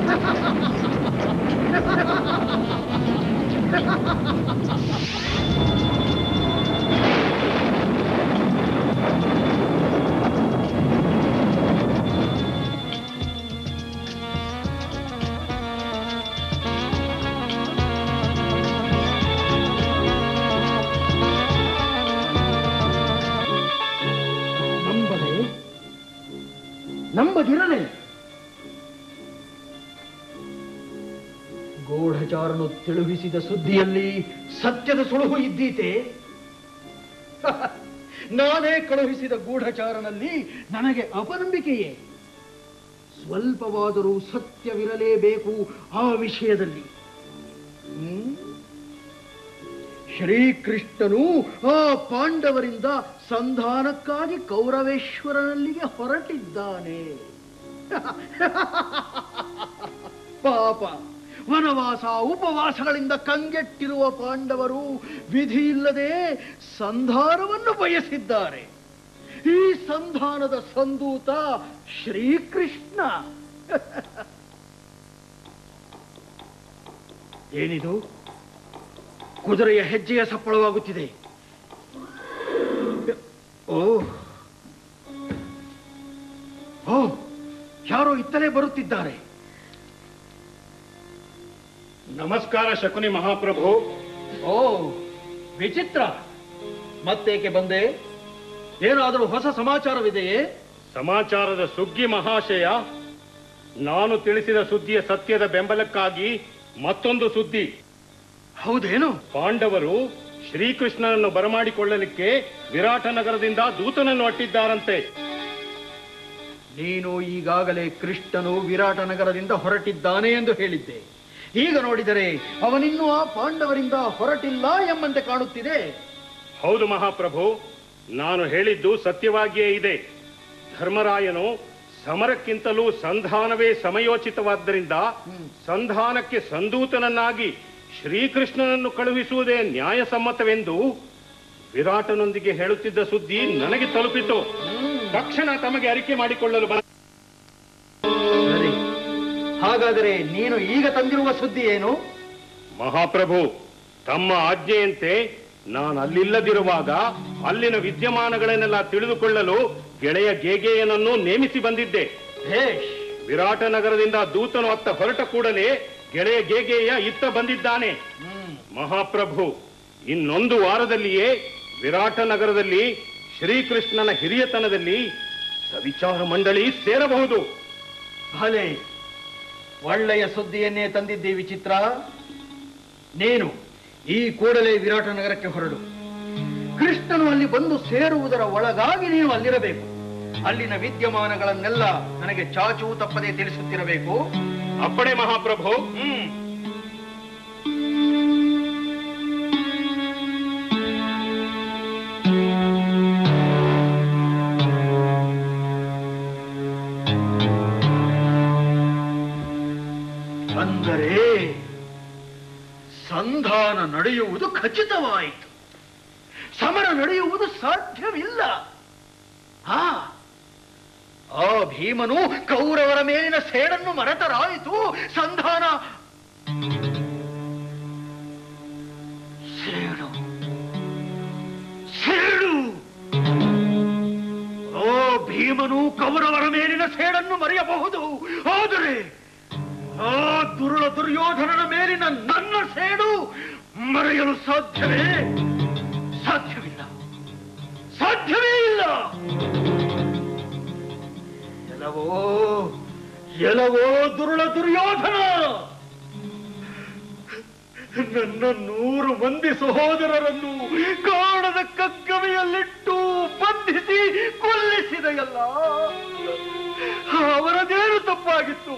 ನಂಬದೆ ನಂಬದಿರಲೆ ಗೂಢಚಾರನು ತಿಳುಹಿಸಿದ ಸುದ್ದಿಯಲ್ಲಿ ಸತ್ಯದ ಸುಳುಹು ಇದ್ದೀತೆ ನಾನೇ ಕಳುಹಿಸಿದ ಗೂಢಚಾರನಲ್ಲಿ ನನಗೆ ಅಪನಂಬಿಕೆಯೇ ಸ್ವಲ್ಪವಾದರೂ ಸತ್ಯವಿರಲೇಬೇಕು ಆ ವಿಷಯದಲ್ಲಿ ಹ್ಮ್? ಶ್ರೀಕೃಷ್ಣನು ಆ ಪಾಂಡವರಿಂದ ಸಂಧಾನಕ್ಕಾಗಿ ಕೌರವೇಶ್ವರನಲ್ಲಿಗೆ ಹೊರಟಿದ್ದಾನೆ ಪಾಪ ವನವಾಸ ಉಪವಾಸಗಳಿಂದ ಕಂಗೆಟ್ಟಿರುವ ಪಾಂಡವರು ವಿಧಿ ಇಲ್ಲದೆ ಸಂಧಾನವನ್ನು ಬಯಸಿದ್ದಾರೆ ಈ ಸಂಧಾನದ ಸಂದೂತ ಶ್ರೀಕೃಷ್ಣ ಏನಿದು ಕುದುರೆಯ ಹೆಜ್ಜೆಯ ಸಪ್ಪಳವಾಗುತ್ತಿದೆ ಓ ಓ ಯಾರೋ ಇತ್ತಲೇ ಬರುತ್ತಿದ್ದಾರೆ ನಮಸ್ಕಾರ ಶಕುನಿ ಮಹಾಪ್ರಭು ಓ ವಿಚಿತ್ರ ಮತ್ತೇಕೆ ಬಂದೆ ಏನಾದರೂ ಹೊಸ ಸಮಾಚಾರವಿದೆಯೇ ಸಮಾಚಾರದ ಸುಗ್ಗಿ ಮಹಾಶಯ ನಾನು ತಿಳಿಸಿದ ಸುದ್ದಿಯ ಸತ್ಯದ ಬೆಂಬಲಕ್ಕಾಗಿ ಮತ್ತೊಂದು ಸುದ್ದಿ ಹೌದೇನು ಪಾಂಡವರು ಶ್ರೀಕೃಷ್ಣನನ್ನು ಬರಮಾಡಿಕೊಳ್ಳಲಿಕ್ಕೆ ವಿರಾಟ ನಗರದಿಂದ ದೂತನನ್ನು ಅಟ್ಟಿದ್ದಾರಂತೆ ನೀನು ಈಗಾಗಲೇ ಕೃಷ್ಣನು ವಿರಾಟ ನಗರದಿಂದ ಹೊರಟಿದ್ದಾನೆ ಎಂದು ಹೇಳಿದ್ದೆ ಈಗ ನೋಡಿದರೆ ಅವನಿನ್ನೂ ಆ ಪಾಂಡವರಿಂದ ಹೊರಟಿಲ್ಲ ಎಂಬಂತೆ ಕಾಣುತ್ತಿದೆ ಹೌದು ಮಹಾಪ್ರಭು ನಾನು ಹೇಳಿದ್ದು ಸತ್ಯವಾಗಿಯೇ ಇದೆ ಧರ್ಮರಾಯನು ಸಮರಕ್ಕಿಂತಲೂ ಸಂಧಾನವೇ ಸಮಯೋಚಿತವಾದ್ದರಿಂದ ಸಂಧಾನಕ್ಕೆ ಸಂದೂತನನ್ನಾಗಿ ಶ್ರೀಕೃಷ್ಣನನ್ನು ಕಳುಹಿಸುವುದೇ ನ್ಯಾಯಸಮ್ಮತವೆಂದು ವಿರಾಟನೊಂದಿಗೆ ಹೇಳುತ್ತಿದ್ದ ಸುದ್ದಿ ನನಗೆ ತಲುಪಿತು ತಕ್ಷಣ ತಮಗೆ ಅರಿಕೆ ಮಾಡಿಕೊಳ್ಳಲು ಬರ ಸರಿ ಹಾಗಾದರೆ ನೀನು ಈಗ ತಂದಿರುವ ಸುದ್ದಿ ಏನು ಮಹಾಪ್ರಭು ತಮ್ಮ ಆಜ್ಞೆಯಂತೆ ನಾನು ಅಲ್ಲಿಲ್ಲದಿರುವಾಗ ಅಲ್ಲಿನ ವಿದ್ಯಮಾನಗಳನ್ನೆಲ್ಲ ತಿಳಿದುಕೊಳ್ಳಲು ಗೆಳೆಯ ಗೇಗೆಯನನ್ನು ನೇಮಿಸಿ ಬಂದಿದ್ದೆ ಭೇಷ್ ವಿರಾಟ ನಗರದಿಂದ ದೂತನು ಅತ್ತ ಹೊರಟ ಕೂಡಲೇ ಗೆಳೆಯ ಗೇಗೆಯ ಇತ್ತ ಬಂದಿದ್ದಾನೆ ಹ್ಮ್ ಮಹಾಪ್ರಭು ಇನ್ನೊಂದು ವಾರದಲ್ಲಿಯೇ ವಿರಾಟ ನಗರದಲ್ಲಿ ಶ್ರೀಕೃಷ್ಣನ ಹಿರಿಯತನದಲ್ಲಿ ಸವಿಚಾರ ಮಂಡಳಿ ಸೇರಬಹುದು ಭಲೆ ಒಳ್ಳೆಯ ಸುದ್ದಿಯನ್ನೇ ತಂದಿದ್ದೆ ವಿಚಿತ್ರ ನೀನು ಈ ಕೂಡಲೇ ವಿರಾಟ ನಗರಕ್ಕೆ ಹೊರಡು ಕೃಷ್ಣನು ಅಲ್ಲಿ ಬಂದು ಸೇರುವುದರ ಒಳಗಾಗಿ ನೀನು ಅಲ್ಲಿರಬೇಕು ಅಲ್ಲಿನ ವಿದ್ಯಮಾನಗಳನ್ನೆಲ್ಲ ನನಗೆ ಚಾಚೂ ತಪ್ಪದೆ ತಿಳಿಸುತ್ತಿರಬೇಕು ಅಪ್ಪಣೆ ಮಹಾಪ್ರಭು ಹ್ಮ್ ಅಂದರೆ ಸಂಧಾನ ನಡೆಯುವುದು ಖಚಿತವಾಯಿತು ಸಮರ ನಡೆಯುವುದು ಸಾಧ್ಯವಿಲ್ಲ ಹಾ ಆ ಭೀಮನು ಕೌರವರ ಮೇಲಿನ ಸೇಡನ್ನು ಮರೆತರಾಯಿತು ಸಂಧಾನ ಸೇಡು ಸೇಡು ಓ ಭೀಮನು ಕೌರವರ ಮೇಲಿನ ಸೇಡನ್ನು ಮರೆಯಬಹುದು ಆದರೆ ಆ ದುರುಳ ದುರ್ಯೋಧನನ ಮೇಲಿನ ನನ್ನ ಸೇಡು ಮರೆಯಲು ಸಾಧ್ಯವೇ ಸಾಧ್ಯವಿಲ್ಲ ಸಾಧ್ಯವೇ ಇಲ್ಲ ಎಲವೋ ಎಲವೋ ದುರುಳ ದುರ್ಯೋಧನ ನನ್ನ ನೂರು ಮಂದಿ ಸಹೋದರರನ್ನು ಕಾಣದ ಕಗ್ಗವೆಯಲ್ಲಿಟ್ಟು ಬಂಧಿಸಿ ಕೊಲ್ಲಿಸಿದೆಯಲ್ಲ ಅವರದೇನು ತಪ್ಪಾಗಿತ್ತು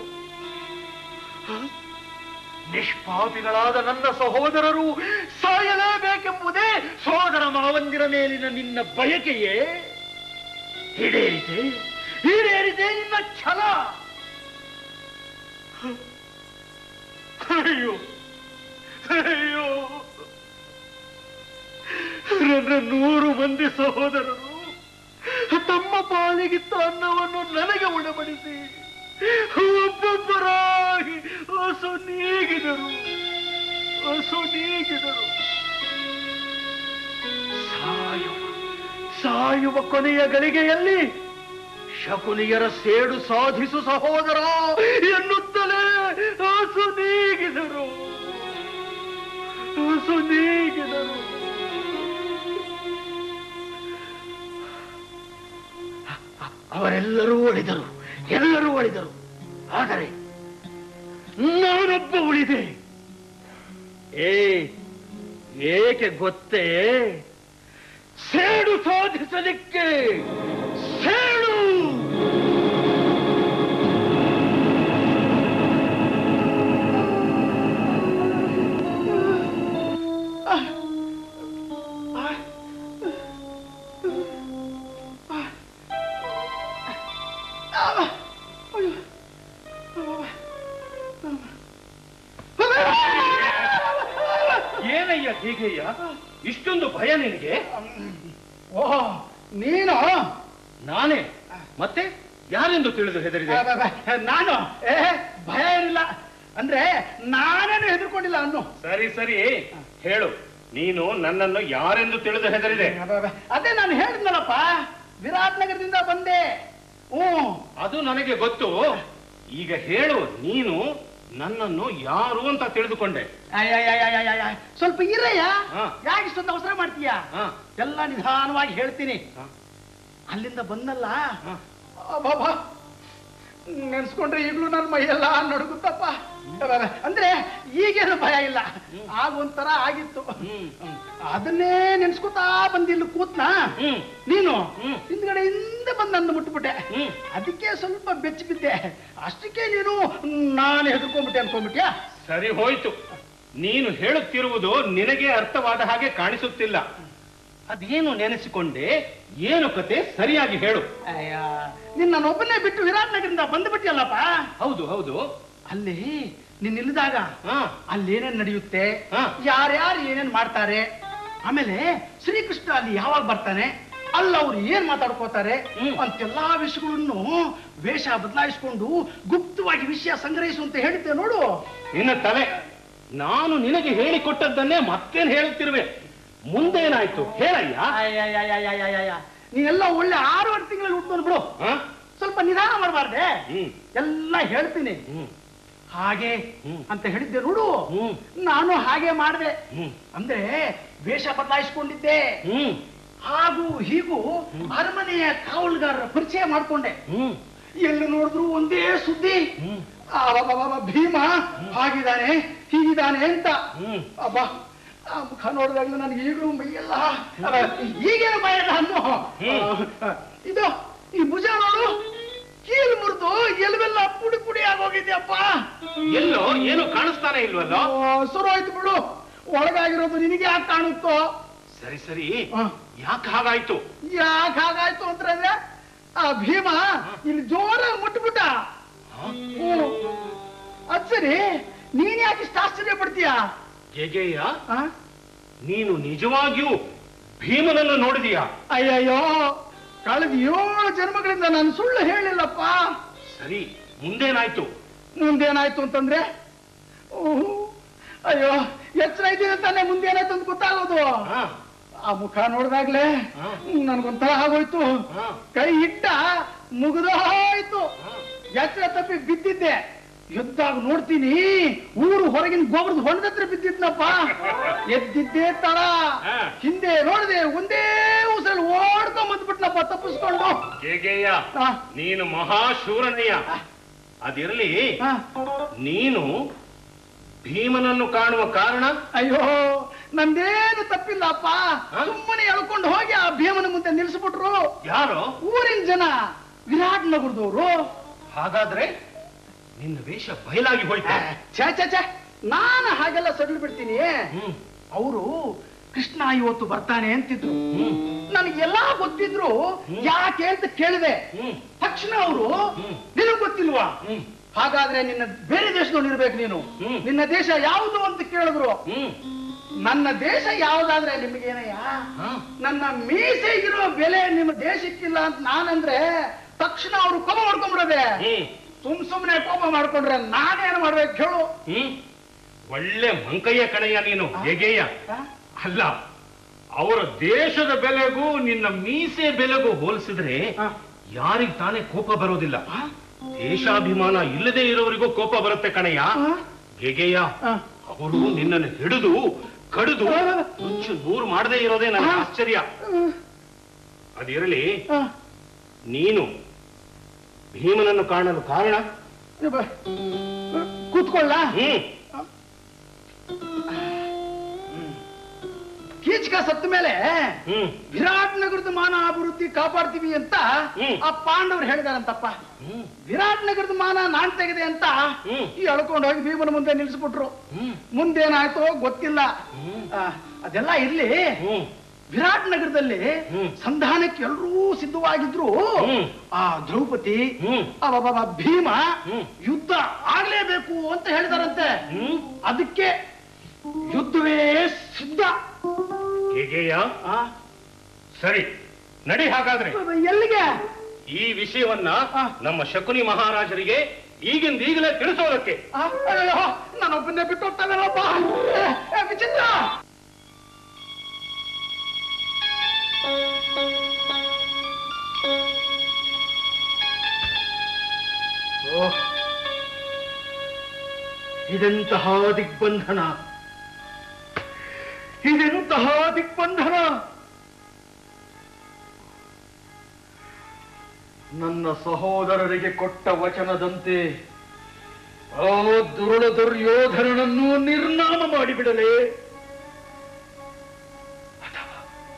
ನಿಷ್ಪಾಪಿಗಳಾದ ನನ್ನ ಸಹೋದರರು ಸಾಯಲೇಬೇಕೆಂಬುದೇ ಸೋದರ ಮಾವಂದಿರ ಮೇಲಿನ ನಿನ್ನ ಬಯಕೆಯೇ ಈಡೇರಿದೆ ಈಡೇರಿದೆ ನಿನ್ನ ಛಲ ಅಯ್ಯೋ ಅಯ್ಯೋ ನನ್ನ ನೂರು ಮಂದಿ ಸಹೋದರರು ತಮ್ಮ ಪಾಲಿಗಿತ್ತ ಅನ್ನವನ್ನು ನನಗೆ ಉಣಬಡಿಸಿ ಒಬ್ಬೊಬ್ಬರಾಗಿ ನೀಗಿದರು ಅಸು ನೀಗಿದರು ಸಾಯುವ ಸಾಯುವ ಕೊನೆಯ ಗಳಿಗೆಯಲ್ಲಿ ಶಕುನಿಯರ ಸೇಡು ಸಾಧಿಸು ಸಹೋದರ ಎನ್ನುತ್ತಲೇ ಅಸು ನೀಗಿದರು ಅಸು ನೀಗಿದರು ಅವರೆಲ್ಲರೂ ಒಳಿದರು ಎಲ್ಲರೂ ಒಳಿದರು ಆದರೆ ನಾನೊಬ್ಬ ಉಳಿದೆ ಏ ಏಕೆ ಗೊತ್ತೇ ಸೇಡು ಸಾಧಿಸಲಿಕ್ಕೆ ಸೇಡು ಏನಯ್ಯ ಹೀಗೆಯ್ಯ ಇಷ್ಟೊಂದು ಭಯ ನಿನಗೆ ಓ ನೀನು ನಾನೇ ಮತ್ತೆ ಯಾರೆಂದು ತಿಳಿದು ಹೆದರಿದೆ ನಾನು ಏ ಭಯ ಏನಿಲ್ಲ ಅಂದ್ರೆ ನಾನೇನು ಹೆದರ್ಕೊಂಡಿಲ್ಲ ಅನ್ನು ಸರಿ ಸರಿ ಹೇಳು ನೀನು ನನ್ನನ್ನು ಯಾರೆಂದು ತಿಳಿದು ಹೆದರಿದೆ ಅದೇ ನಾನು ಹೇಳಿದ್ನಲ್ಲಪ್ಪ ವಿರಾಟ್ ನಗರದಿಂದ ಬಂದೆ ಹ್ಞೂ ಅದು ನನಗೆ ಗೊತ್ತು ಈಗ ಹೇಳು ನೀನು ನನ್ನನ್ನು ಯಾರು ಅಂತ ತಿಳಿದುಕೊಂಡೆ ಅಯ್ಯಯ್ಯಯ್ಯಯ್ಯಯ್ಯ. ಸ್ವಲ್ಪ ಇರಯ್ಯ ಹಾ. ಯಾಕೆ ಇಷ್ಟೊಂದು ಅವಸರ ಮಾಡ್ತೀಯ ಹಾ, ಎಲ್ಲ ನಿಧಾನವಾಗಿ ಹೇಳ್ತೀನಿ ಹಾ, ಅಲ್ಲಿಂದ ಬಂದಲ್ಲ ಹಾ. ಅಬ್ಬಬ್ಬಾ. ನೆನ್ಸ್ಕೊಂಡ್ರೆ ಈಗ್ಲೂ ನನ್ನ ಮೈಯೆಲ್ಲ ನಡುಗುತ್ತಪ್ಪ ಅಬ್ಬಬ್ಬಾ. ಅಂದ್ರೆ ಈಗೇನು ಭಯ ಇಲ್ಲ ಆಗ ಒಂಥರ ಆಗಿತ್ತು ಹ್ಮ್. ಅದನ್ನೇ ನೆನ್ಸ್ಕೊತಾ ಬಂದಿಲ್ಲ ಕೂತ್ನಾ ಹ್ಮ್ ನೀನು ಹ್ಮ್. ಹಿಂದ್ಗಡೆಯಿಂದ ಬಂದು ನನ್ನ ಮುಟ್ಬಿಟ್ಟೆ ಹ್ಮ್. ಅದಕ್ಕೆ ಸ್ವಲ್ಪ ಬೆಚ್ಚಿ ಬಿದ್ದೆ ಅಷ್ಟಕ್ಕೆ ನೀನು ನಾನು ಹೆದರ್ಕೊಂಡ್ಬಿಟ್ಟೆ ಅನ್ಕೊಂಡ್ಬಿಟ್ಯಾ ಸರಿ ಹೋಯ್ತು ನೀನು ಹೇಳುತ್ತಿರುವುದು ನಿನಗೆ ಅರ್ಥವಾದ ಹಾಗೆ ಕಾಣಿಸುತ್ತಿಲ್ಲ ಅದೇನು ನೆನೆಸಿಕೊಂಡೆ ಏನು ಕತೆ ಸರಿಯಾಗಿ ಹೇಳು ಅಯ್ಯ ನಿನ್ನ ನಾನೊಬ್ಬನೇ ಬಿಟ್ಟು ವಿರಾಟ್ ನಗರಿಂದ ಬಂದ್ಬಿಟ್ಟಿಯಲ್ಲಪ್ಪ ಹೌದು ಹೌದು ಅಲ್ಲಿ ನೀನ್ ಇಲ್ಲಿದಾಗ ಹಾ ಅಲ್ಲೇನೇನ್ ನಡೆಯುತ್ತೆ ಹಾ. ಯಾರ್ಯಾರು ಏನೇನ್ ಮಾಡ್ತಾರೆ ಆಮೇಲೆ ಶ್ರೀಕೃಷ್ಣ ಅಲ್ಲಿ ಯಾವಾಗ ಬರ್ತಾನೆ ಅಲ್ಲ ಅವ್ರು ಏನ್ ಮಾತಾಡ್ಕೋತಾರೆ ಹ್ಮ್. ಅಂತೆಲ್ಲಾ ವಿಷಯಗಳನ್ನು ವೇಷ ಬದಲಾಯಿಸ್ಕೊಂಡು ಗುಪ್ತವಾಗಿ ವಿಷಯ ಸಂಗ್ರಹಿಸು ಅಂತ ಹೇಳಿದ್ದೆ ನೋಡು ನಿನ್ನ ತಲೆ ನಾನು ನಿನಗೆ ಹೇಳಿಕೊಟ್ಟದ್ದನ್ನೇ ಮತ್ತೇನ್ ಹೇಳುತ್ತಿರುವೆ ಮುಂದೇನಾಯ್ತು ಹೇಳಯ್ಯ ಅಯ್ಯಯ್ಯಯ್ಯಯ್ಯಯ್ಯಯ್ಯ. ನೀನೆಲ್ಲ ಒಳ್ಳೆ ಆರೂವರೆ ತಿಂಗಳಲ್ಲಿ ಉಟ್ಕೊಂಡು ಬಿಡು ಹಾ? ಸ್ವಲ್ಪ ನಿಧಾನ ಮಾಡಬಾರ್ದೆ ಹ್ಮ್ ಎಲ್ಲ ಹೇಳ್ತೀನಿ ಹ್ಮ್ ಹಾಗೆ ಹ್ಮ್. ಅಂತ ಹೇಳಿದ್ದೆ ನೋಡು ಹ್ಮ್. ನಾನು ಹಾಗೆ ಮಾಡಿದೆ ಹ್ಮ್ ಅಂದ್ರೆ ವೇಷ ಬದಲಾಯಿಸ್ಕೊಂಡಿದ್ದೆ ಹ್ಮ್ ಹಾಗೂ ಹೀಗೂ ಅರಮನೆಯ ಕಾವಲುಗಾರರ ಪರಿಚಯ ಮಾಡ್ಕೊಂಡೆ ಹ್ಮ್ ಎಲ್ಲಿ ನೋಡಿದ್ರು ಒಂದೇ ಸುದ್ದಿ ಹ್ಮ್ ಅಬ್ಬಬ್ಬಬ್ಬ, ಭೀಮ ಹಾಗಿದ್ದಾನೆ ಹೀಗಿದ್ದಾನೆ ಅಂತ ಹ್ಮ್ ಅಬ್ಬ ಆ ಮುಖ ನೋಡಿದಾಗಲೂ ನನಗೆ ಈಗಲೂ ಮೈಯೆಲ್ಲ ಅಬ್ಬ, ಈಗೇನು ಭಯ ಇಲ್ಲ ಅನ್ನು ಹ್ಮ್. ಇದು ಈ ಭುಜ ನೋಡು ಕೀಲು ಮುರಿದು ಎಲ್ವೆಲ್ಲ ಪುಡಿ ಪುಡಿ ಆಗೋಗಿದ್ಯಪ್ಪ ಎಲ್ಲೋ ಏನು ಕಾಣಿಸ್ತಾನೆ ಇಲ್ವಲ್ಲೋ ಶುರು ಆಯ್ತು ಬಿಡು ಒಳಗಾಗಿರೋದು ನಿನಗೆ ಯಾಕೆ ಕಾಣುತ್ತೋ ಸರಿ ಸರಿ ಹ. ಯಾಕೆ ಹಾಗಾಯ್ತು ಯಾಕೆ ಹಾಗಾಯ್ತು ಅಂದ್ರೆ ಆ ಭೀಮ ಇಲ್ಲಿ ಜೋರಾಗಿ ಮುಟ್ಬಿಟ್ಟ ಹ್ಮ್. ಅದ್ ಸರಿ ನೀನ್ ಯಾಕೆ ಇಷ್ಟು ಆಶ್ಚರ್ಯ ಪಡ್ತೀಯ ಹೇಗೆಯ್ಯ ಆ? ನೀನು ನಿಜವಾಗಿಯೂ ಭೀಮನನ್ನು ನೋಡಿದೀಯಾ ಅಯ್ಯಯ್ಯೋ ಕಳೆದ ಏಳು ಜನ್ಮಗಳಿಂದ ನಾನು ಸುಳ್ಳು ಹೇಳಿಲ್ಲಪ್ಪ ಸರಿ ಮುಂದೇನಾಯ್ತು ಮುಂದೇನಾಯ್ತು ಅಂತಂದ್ರೆ ಓಹ್, ಅಯ್ಯೋ ಎಚ್ಚರ ಇದ್ದೀನಿ ತಾನೆ ಮುಂದೇನಾಯ್ತು ಅಂತ ಗೊತ್ತಾಗೋದು ಹಾ, ಆ ಮುಖ ನೋಡಿದಾಗ್ಲೇ ಹಾ. ನನ್ಗೊಂಥರ ಆಗೋಯ್ತು ಹಾ, ಕೈ ಇಟ್ಟ ಮುಗಿದೋಯ್ತು ಹಾ. ಎಚ್ಚರ ತಪ್ಪಿ ಬಿದ್ದಿದ್ದೆ ಎದ್ದಾಗ ನೋಡ್ತೀನಿ ಊರು ಹೊರಗಿನ ಗೊಬ್ಬರದ ಹೊಣದತ್ರ ಬಿದ್ದಿದ್ನಪ್ಪ ಎದ್ದಿದ್ದೇ ತಡ ಹಾ. ಹಿಂದೆ ನೋಡಿದೆ ಒಂದೇ ಉಸಿರಲ್ಲಿ ಓಡ್ಕೊಂಡ್ ಬಂದ್ಬಿಟ್ನಪ್ಪ ತಪ್ಪಿಸ್ಕೊಂಡು ಹೇಗೆಯ್ಯ ಆ, ನೀನು ಮಹಾಶೂರನಯ್ಯ ಅದಿರಲಿ ಆ, ನೀನು ಭೀಮನನ್ನು ಕಾಣುವ ಕಾರಣ ಅಯ್ಯೋ ನಂದೇನು ತಪ್ಪಿಲ್ಲಪ್ಪ ಹಾ? ಸುಮ್ಮನೆ ಎಳ್ಕೊಂಡು ಹೋಗಿ ಆ ಭೀಮನ ಮುಂದೆ ನಿಲ್ಸ್ಬಿಟ್ರು ಯಾರು ಊರಿನ ಜನ ವಿರಾಟ್ ನಗರದವರು ಹಾಗಾದ್ರೆ ನಿನ್ನ ವೇಷ ಬಯಲಾಗಿ ಹೋಯ್ತು ಛೇ ಛೇ ಛೇ ನಾನು ಹಾಗೆಲ್ಲ ಸಡ್ಲು ಬಿಡ್ತೀನಿ ಹ್ಮ್ ಅವರು ಕೃಷ್ಣ ಇವತ್ತು ಬರ್ತಾನೆ ಅಂತಿದ್ರು ಹ್ಮ್ ನನಗೆಲ್ಲ ಗೊತ್ತಿದ್ರು ಯಾಕೆ ಅಂತ ಕೇಳಿದೆ ಹ್ಮ್ ತಕ್ಷಣ ಅವರು ಹ್ಮ್. ನಿನಗ್ ಗೊತ್ತಿಲ್ವಾ ಹ್ಮ್ ಹಾಗಾದ್ರೆ ನಿನ್ನ ಬೇರೆ ದೇಶದವ್ರು ಇರ್ಬೇಕು ನೀನು ಹ್ಮ್. ನಿನ್ನ ದೇಶ ಯಾವುದು ಅಂತ ಕೇಳಿದ್ರು ಹ್ಮ್ ನನ್ನ ದೇಶ ಯಾವ್ದಾದ್ರೆ ನಿಮಗೇನಯ್ಯ ಹಾ. ನನ್ನ ಮೀಸೆಗಿರೋ ಬೆಲೆ ನಿಮ್ಮ ದೇಶಕ್ಕಿಲ್ಲ ಅಂತ ನಾನಂದ್ರೆ ತಕ್ಷಣ ಅವರು ಕೋಪ ಮಾಡ್ಕೊಂಡ್ಬಿಡೋದೆ ಹ್ಮ್ ಸುಮ್ ಸುಮ್ನೆ ಕೋಪ ಮಾಡ್ಕೊಂಡ್ರೆ ನಾನೇನು ಮಾಡ್ಬೇಕು ಹೇಳು ಹ್ಮ್ ಒಳ್ಳೆ ಮಂಕಯ್ಯ ಕಣಯ್ಯ ನೀನು ಆ? ಹೇಗೆಯ ಆ? ಅಲ್ಲ ಅವರ ದೇಶದ ಬೆಲೆಗೂ ನಿನ್ನ ಮೀಸೆ ಬೆಲೆಗೂ ಹೋಲಿಸಿದ್ರೆ ಆ. ಯಾರಿಗ್ ತಾನೇ ಕೋಪ ಬರೋದಿಲ್ಲ ಆ? ದೇಶಾಭಿಮಾನ ಇಲ್ಲದೆ ಇರೋವರಿಗೂ ಕೋಪ ಬರುತ್ತೆ ಕಣಯ್ಯ ಆ? ಹೇಗೆಯ ಆ. ಅವರು ನಿನ್ನನ್ನು ಹಿಡಿದು ಕಡಿದು ಆ. ನುಚ್ಚು ನೂರು ಮಾಡದೇ ಇರೋದೇ ನನ್ನ ಆ. ಆಶ್ಚರ್ಯ ಅದಿರಲಿ ಆ. ನೀನು ಭೀಮನನ್ನು ಕಾಣಲು ಕಾರಣ ಬ- ಕೂತ್ಕೊಳ್ಳ ಹ್ಮ್ ಕೀಚಕ ಸತ್ತ ಮೇಲೆ ಹ್ಮ್ ವಿರಾಟ್ ನಗರದ ಮಾನ ಅಭಿವೃದ್ಧಿ ಕಾಪಾಡ್ತೀವಿ ಅಂತ ಹ್ಮ್. ಆ ಪಾಂಡವರು ಹೇಳಿದಾರಂತಪ್ಪ ಹ್ಮ್ ವಿರಾಟ್ ನಗರದ ಮಾನ ನಾನ್ ತೆಗೆದೆ ಅಂತ ಹ್ಮ್. ಈ ಎಳ್ಕೊಂಡು ಹೋಗಿ ಭೀಮನ ಮುಂದೆ ನಿಲ್ಸ್ಬಿಟ್ರು ಹ್ಮ್ ಮುಂದೇನಾಯ್ತೋ ಗೊತ್ತಿಲ್ಲ ಹ್ಮ್. ಆ, ಅದೆಲ್ಲ ಇರ್ಲಿ ಹ್ಮ್ ವಿರಾಟ್ ನಗರದಲ್ಲಿ ಹ್ಮ್. ಸಂಧಾನಕ್ಕೆ ಎಲ್ಲರೂ ಸಿದ್ಧವಾಗಿದ್ರು ಹ್ಮ್. ಆ ದ್ರೌಪದಿ ಹ್ಮ್. ಅಬ್ಬಬ್ಬಬ್ಬ, ಭೀಮ ಹ್ಮ್. ಯುದ್ಧ ಆಗ್ಲೇಬೇಕು ಅಂತ ಹೇಳಿದಾರಂತೆ ಹ್ಮ್ ಅದಕ್ಕೆ ಯುದ್ಧವೇ ಸಿದ್ಧ ಹೇಗೆಯ ಆ, ಸರಿ ನಡಿ ಹಾಗಾದ್ರೆ ಎಲ್ಲಿಗೆ ಈ ವಿಷಯವನ್ನ ಆ. ನಮ್ಮ ಶಕುನಿ ಮಹಾರಾಜರಿಗೆ ಈಗಿಂದ ಈಗಲೇ ತಿಳಿಸೋದಕ್ಕೆ ಆ, ಅಯ್ಯೋ ನಾನೊಬ್ಬನ್ನೇ ಬಿಟ್ಟು ಹೋಗ್ತಾನಲ್ಲಪ್ಪ ಏ, ಏ, ವಿಚಿತ್ರ ಓಹ್ ಇದೆಂತಹ ದಿಗ್ಬಂಧನ ಇದೆಂತಹ ದಿಗ್ಬಂಧನ ನನ್ನ ಸಹೋದರರಿಗೆ ಕೊಟ್ಟ ವಚನದಂತೆ ಆ ದುರುಳ ದುರ್ಯೋಧನನನ್ನು ನಿರ್ನಾಮ ಮಾಡಿಬಿಡಲೇ ಅಥವಾ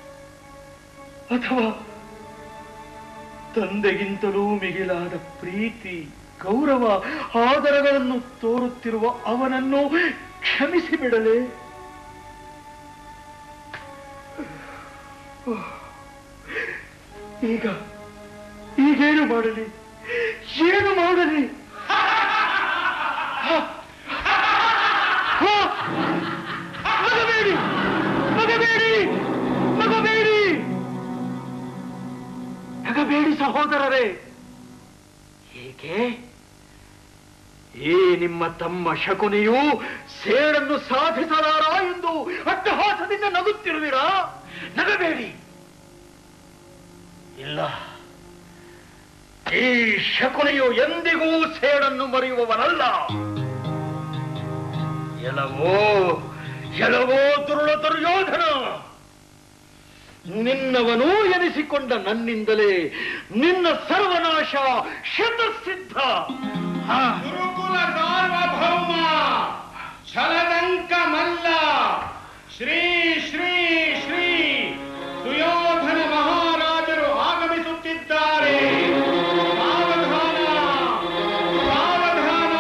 ಅಥವಾ ತಂದೆಗಿಂತಲೂ ಮಿಗಿಲಾದ ಪ್ರೀತಿ ಗೌರವ ಆದರಗಳನ್ನು ತೋರುತ್ತಿರುವ ಅವನನ್ನು ಕ್ಷಮಿಸಿ ಬಿಡಲೇ ಈಗ ಈಗೇನು ಮಾಡಲಿ ಏನು ಮಾಡಲಿ ನಗಬೇಡಿ ನಗಬೇಡಿ ನಗಬೇಡಿ ನಗಬೇಡಿ ಸಹೋದರರೇ ಏಕೆ ಈ ನಿಮ್ಮ ತಮ್ಮ ಶಕುನಿಯು ಸೇಡನ್ನು ಸಾಧಿಸಲಾರ ಎಂದು ಅಟ್ಟಹಾಸದಿಂದ ನಗುತ್ತಿರುವಿರಾ ನಗಬೇಡಿ ಇಲ್ಲ ಈ ಶಕುನಿಯು ಎಂದಿಗೂ ಸೇಡನ್ನು ಮರೆಯುವವನಲ್ಲ ಎಲವೋ ಎಲವೋ ದುರುಳ ದುರ್ಯೋಧನ ನಿನ್ನವನು ಎನಿಸಿಕೊಂಡ ನನ್ನಿಂದಲೇ ನಿನ್ನ ಸರ್ವನಾಶ ಶತಸಿದ್ಧ ಹಾ. ಗುರುಕುಲ ಸಾರ್ವಭೌಮ ಛಲದಂಕ ಮಲ್ಲ ಶ್ರೀ ಶ್ರೀ ಶ್ರೀ ಸುಯೋಧನ ಮಹಾರಾಜರು ಆಗಮಿಸುತ್ತಿದ್ದಾರೆ ಸಾವಧಾನ ಸಾವಧಾನ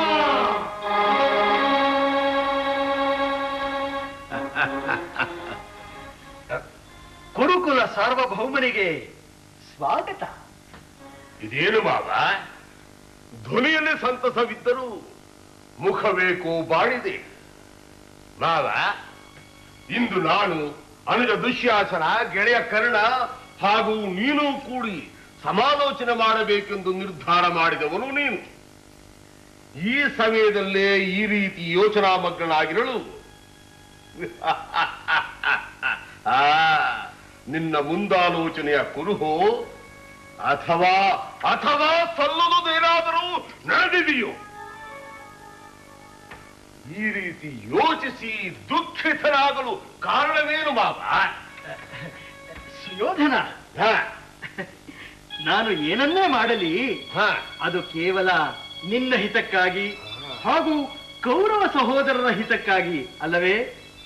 ಕುರುಕುಲ ಸಾರ್ವಭೌಮನಿಗೆ ಸ್ವಾಗತ ಇದೇನು ಮಾವ ಧ್ವನಿಯಲ್ಲಿ ಸಂತಸವಿದ್ದರೂ ಮುಖವೇಕೋ ಬಾಳಿದೆ ಮಾವ ಇಂದು ನಾನು ಅನುಜ ದುಶ್ಯಾಸನ ಗೆಳೆಯ ಕರ್ಣ ಹಾಗೂ ನೀನು ಕೂಡಿ ಸಮಾಲೋಚನೆ ಮಾಡಬೇಕೆಂದು ನಿರ್ಧಾರ ಮಾಡಿದವನು ನೀನು ಈ ಸಮಯದಲ್ಲೇ ಈ ರೀತಿ ಯೋಚನಾ ಮಗ್ನನಾಗಿರಲು ಆ, ನಿನ್ನ ಮುಂದಾಲೋಚನೆಯ ಕುರುಹೋ ಅಥವಾ ಅಥವಾ ಸಲ್ಲುವುದೇನಾದರೂ ನಡೆದಿದೆಯೋ ಈ ರೀತಿ ಯೋಚಿಸಿ ದುಃಖಿತರಾಗಲು ಕಾರಣವೇನು ಮಾವ ಸುಯೋಧನ ಹ, ನಾನು ಏನನ್ನೇ ಮಾಡಲಿ ಹ. ಅದು ಕೇವಲ ನಿನ್ನ ಹಿತಕ್ಕಾಗಿ ಹಾಗೂ ಕೌರವ ಸಹೋದರರ ಹಿತಕ್ಕಾಗಿ ಅಲ್ಲವೇ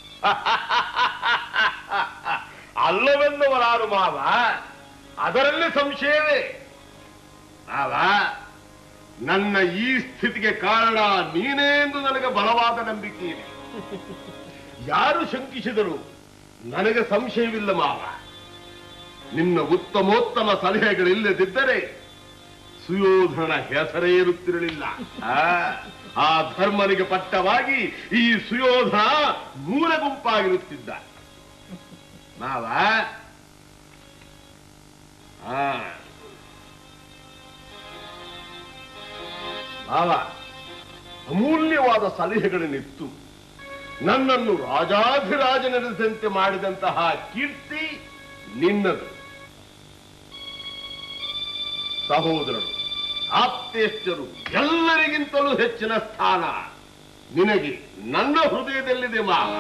ಅಲ್ಲವೆನ್ನುವರಾರು ಮಾವ ಅದರಲ್ಲಿ ಸಂಶಯವೇ ಮಾವ ನನ್ನ ಈ ಸ್ಥಿತಿಗೆ ಕಾರಣ ನೀನೇ ಎಂದು ನನಗೆ ಬಲವಾದ ನಂಬಿಕೆ ಇದೆ ಯಾರು ಶಂಕಿಸಿದರು ನನಗೆ ಸಂಶಯವಿಲ್ಲ ಮಾವ ನಿನ್ನ ಉತ್ತಮೋತ್ತಮ ಸಲಹೆಗಳಿಲ್ಲದಿದ್ದರೆ ಸುಯೋಧನ ಹೆಸರೇ ಇರುತ್ತಿರಲಿಲ್ಲ ಆ, ಆ ಧರ್ಮನಿಗೆ ಪಟ್ಟವಾಗಿ ಈ ಸುಯೋಧನ ಮೂಲ ಗುಂಪಾಗಿರುತ್ತಿದ್ದ ಮಾವ ಆ. ಮಾವ ಅಮೂಲ್ಯವಾದ ಸಲಹೆಗಳನ್ನಿತ್ತು ನನ್ನನ್ನು ರಾಜಾಧಿರಾಜನೆನಿಸಂತೆ ಮಾಡಿದಂತಹ ಕೀರ್ತಿ ನಿನ್ನದು ಸಹೋದರರು ಆಪ್ತೇಷ್ಟರು ಎಲ್ಲರಿಗಿಂತಲೂ ಹೆಚ್ಚಿನ ಸ್ಥಾನ ನಿನಗೆ ನನ್ನ ಹೃದಯದಲ್ಲಿದೆ ಮಾವ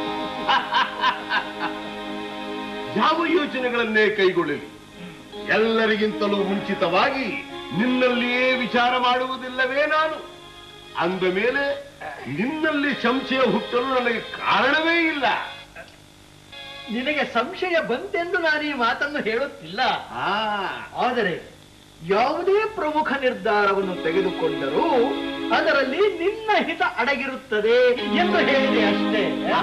ಯಾವ ಯೋಚನೆಗಳನ್ನೇ ಕೈಗೊಳ್ಳಲಿ ಎಲ್ಲರಿಗಿಂತಲೂ ಮುಂಚಿತವಾಗಿ ನಿನ್ನಲ್ಲಿಯೇ ವಿಚಾರ ಮಾಡುವುದಿಲ್ಲವೇ ನಾನು ಅಂದ ಮೇಲೆ ನಿನ್ನಲ್ಲಿ ಸಂಶಯ ಹುಟ್ಟಲು ನನಗೆ ಕಾರಣವೇ ಇಲ್ಲ ನಿನಗೆ ಸಂಶಯ ಬಂತೆಂದು ನಾನು ಈ ಮಾತನ್ನು ಹೇಳುತ್ತಿಲ್ಲ ಆ ಆದರೆ ಯಾವುದೇ ಪ್ರಮುಖ ನಿರ್ಧಾರವನ್ನು ತೆಗೆದುಕೊಂಡರೂ ಅದರಲ್ಲಿ ನಿನ್ನ ಹಿತ ಅಡಗಿರುತ್ತದೆ ಎಂದು ಹೇಳಿದೆ ಅಷ್ಟೇ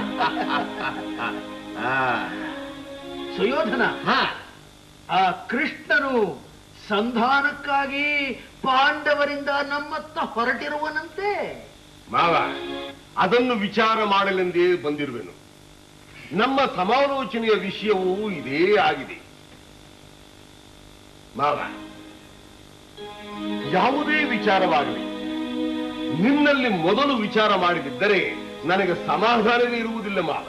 ಆ, ಸುಯೋಧನ ಹಾ, ಆ ಕೃಷ್ಣನು ಸಂಧಾನಕ್ಕಾಗಿ ಪಾಂಡವರಿಂದ ನಮ್ಮತ್ತ ಹೊರಟಿರುವನಂತೆ ಮಾವ ಅದನ್ನು ವಿಚಾರ ಮಾಡಲೆಂದೇ ಬಂದಿರುವೆನು ನಮ್ಮ ಸಮಾಲೋಚನೆಯ ವಿಷಯವೂ ಇದೇ ಆಗಿದೆ ಮಾವ ಯಾವುದೇ ವಿಚಾರವಾಗಲಿ ನಿನ್ನಲ್ಲಿ ಮೊದಲು ವಿಚಾರ ಮಾಡಿದಿದ್ದರೆ ನನಗೆ ಸಮಾಧಾನವೇ ಇರುವುದಿಲ್ಲ ಮಾವ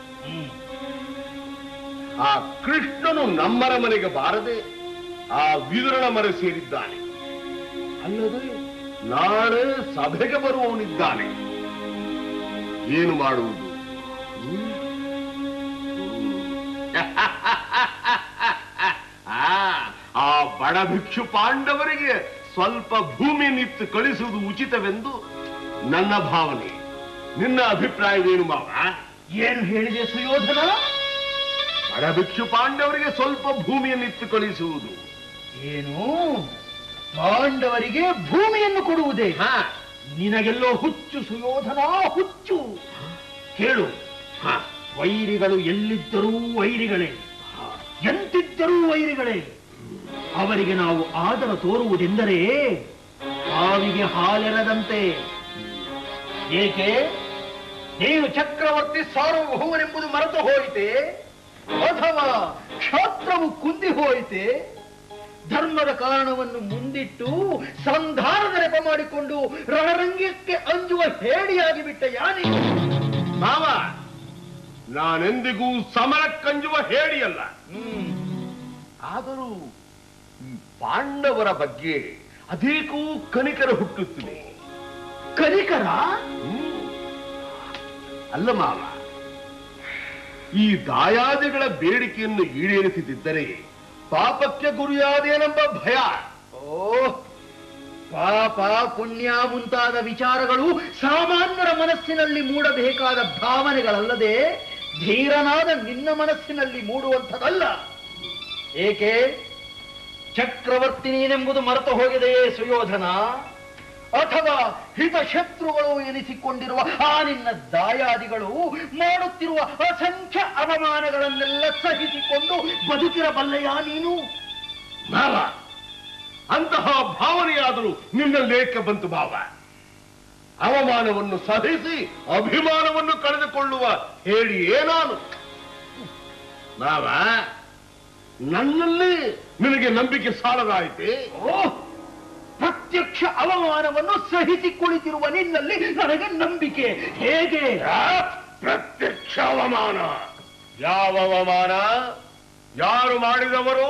ಆ ಕೃಷ್ಣನು ನಮ್ಮರ ಮನೆಗೆ ಬಾರದೆ ಆ ವಿದುರನ ಮರೆ ಸೇರಿದ್ದಾನೆ ಅಲ್ಲದೆ ನಾಳೆ ಸಭೆಗೆ ಬರುವವನಿದ್ದಾನೆ ಏನು ಮಾಡುವುದು ಹ್ಮ್? ಆ, ಆ ಬಡ ಭಿಕ್ಷು ಪಾಂಡವರಿಗೆ ಸ್ವಲ್ಪ ಭೂಮಿ ನಿತ್ತು ಕಳಿಸುವುದು ಉಚಿತವೆಂದು ನನ್ನ ಭಾವನೆ ನಿನ್ನ ಅಭಿಪ್ರಾಯವೇನು ಮಾವ ಏನು ಹೇಳಿದೆ ಸುಯೋಧನ ಬಡ ಭಿಕ್ಷು ಪಾಂಡವರಿಗೆ ಸ್ವಲ್ಪ ಭೂಮಿಯನ್ನಿತ್ತು ಕಳಿಸುವುದು ಏನು ಪಾಂಡವರಿಗೆ ಭೂಮಿಯನ್ನು ಕೊಡುವುದೇ ಹಾ ನಿನಗೆಲ್ಲೋ ಹುಚ್ಚು ಸುಯೋಧನ ಹುಚ್ಚು ಕೇಳು ಹಾ ವೈರಿಗಳು ಎಲ್ಲಿದ್ದರೂ ವೈರಿಗಳೇ ಎಂತಿದ್ದರೂ ವೈರಿಗಳೇ ಅವರಿಗೆ ನಾವು ಆದರ ತೋರುವುದೆಂದರೆ ಹಾವಿಗೆ ಹಾಲೆರದಂತೆ ಏಕೆ ನೀನು ಚಕ್ರವರ್ತಿ ಸಾರ್ವಭೌಮನೆಂಬುದು ಮರೆತು ಹೋಯಿತೆ ಅಥವಾ ಕ್ಷಾತ್ರವು ಕುಂದಿ ಹೋಯಿತೆ ಧರ್ಮದ ಕಾರಣವನ್ನು ಮುಂದಿಟ್ಟು ಸಂಧಾನದ ನೆಪ ಮಾಡಿಕೊಂಡು ರಣರಂಗಕ್ಕೆ ಅಂಜುವ ಹೇಡಿಯಾಗಿ ಬಿಟ್ಟ ಯಾನಿ ಮಾವ ನಾನೆಂದಿಗೂ ಸಮರಕ್ಕಂಜುವ ಹೇಳಿಯಲ್ಲ ಆದರೂ ಈ ಪಾಂಡವರ ಬಗ್ಗೆ ಅದೇಕೂ ಕನಿಕರ ಹುಟ್ಟುತ್ತಿದೆ ಕನಿಕರ ಹ್ಮ್. ಅಲ್ಲ ಮಾವ ಈ ದಾಯಾದಿಗಳ ಬೇಡಿಕೆಯನ್ನು ಈಡೇರಿಸದಿದ್ದರೆ ಪಾಪಕ್ಕೆ ಗುರಿಯಾದೇನೆಂಬ ಭಯ ಓ ಪಾಪ ಪುಣ್ಯ ಮುಂತಾದ ವಿಚಾರಗಳು ಸಾಮಾನ್ಯರ ಮನಸ್ಸಿನಲ್ಲಿ ಮೂಡಬೇಕಾದ ಭಾವನೆಗಳಲ್ಲದೆ ಧೀರನಾದ ನಿನ್ನ ಮನಸ್ಸಿನಲ್ಲಿ ಮೂಡುವಂಥದ್ದಲ್ಲ ಏಕೆ ಚಕ್ರವರ್ತಿ ನೀನೆಂಬುದು ಮರೆತು ಹೋಗಿದೆಯೇ ಸುಯೋಧನ ಅಥವಾ ಹಿತಶತ್ರುಗಳು ಎನಿಸಿಕೊಂಡಿರುವ ಆ ನಿನ್ನ ದಾಯಾದಿಗಳು ಮಾಡುತ್ತಿರುವ ಅಸಂಖ್ಯ ಅವಮಾನಗಳನ್ನೆಲ್ಲ ಸಹಿಸಿಕೊಂಡು ಬದುಕಿರಬಲ್ಲೆಯಾ ನೀನು ಮಾವ ಅಂತಹ ಭಾವನೆಯಾದರೂ ನಿನ್ನಲ್ಲೇಕೆ ಬಂತು ಭಾವ ಅವಮಾನವನ್ನು ಸಹಿಸಿ ಅಭಿಮಾನವನ್ನು ಕಳೆದುಕೊಳ್ಳುವ ಹೇಳಿ ಏನಾನು ಮಾವ ನನ್ನಲ್ಲಿ ನಿನಗೆ ನಂಬಿಕೆ ಸಾಲದಾಯಿತೆ ಓ ಪ್ರತ್ಯಕ್ಷ ಅವಮಾನವನ್ನು ಸಹಿಸಿ ಕುಳಿತಿರುವ ನಿನ್ನಲ್ಲಿ ನನಗೆ ನಂಬಿಕೆ ಹೇಗೆ ಆ ಪ್ರತ್ಯಕ್ಷ ಅವಮಾನ ಯಾವ ಅವಮಾನ ಯಾರು ಮಾಡಿದವರು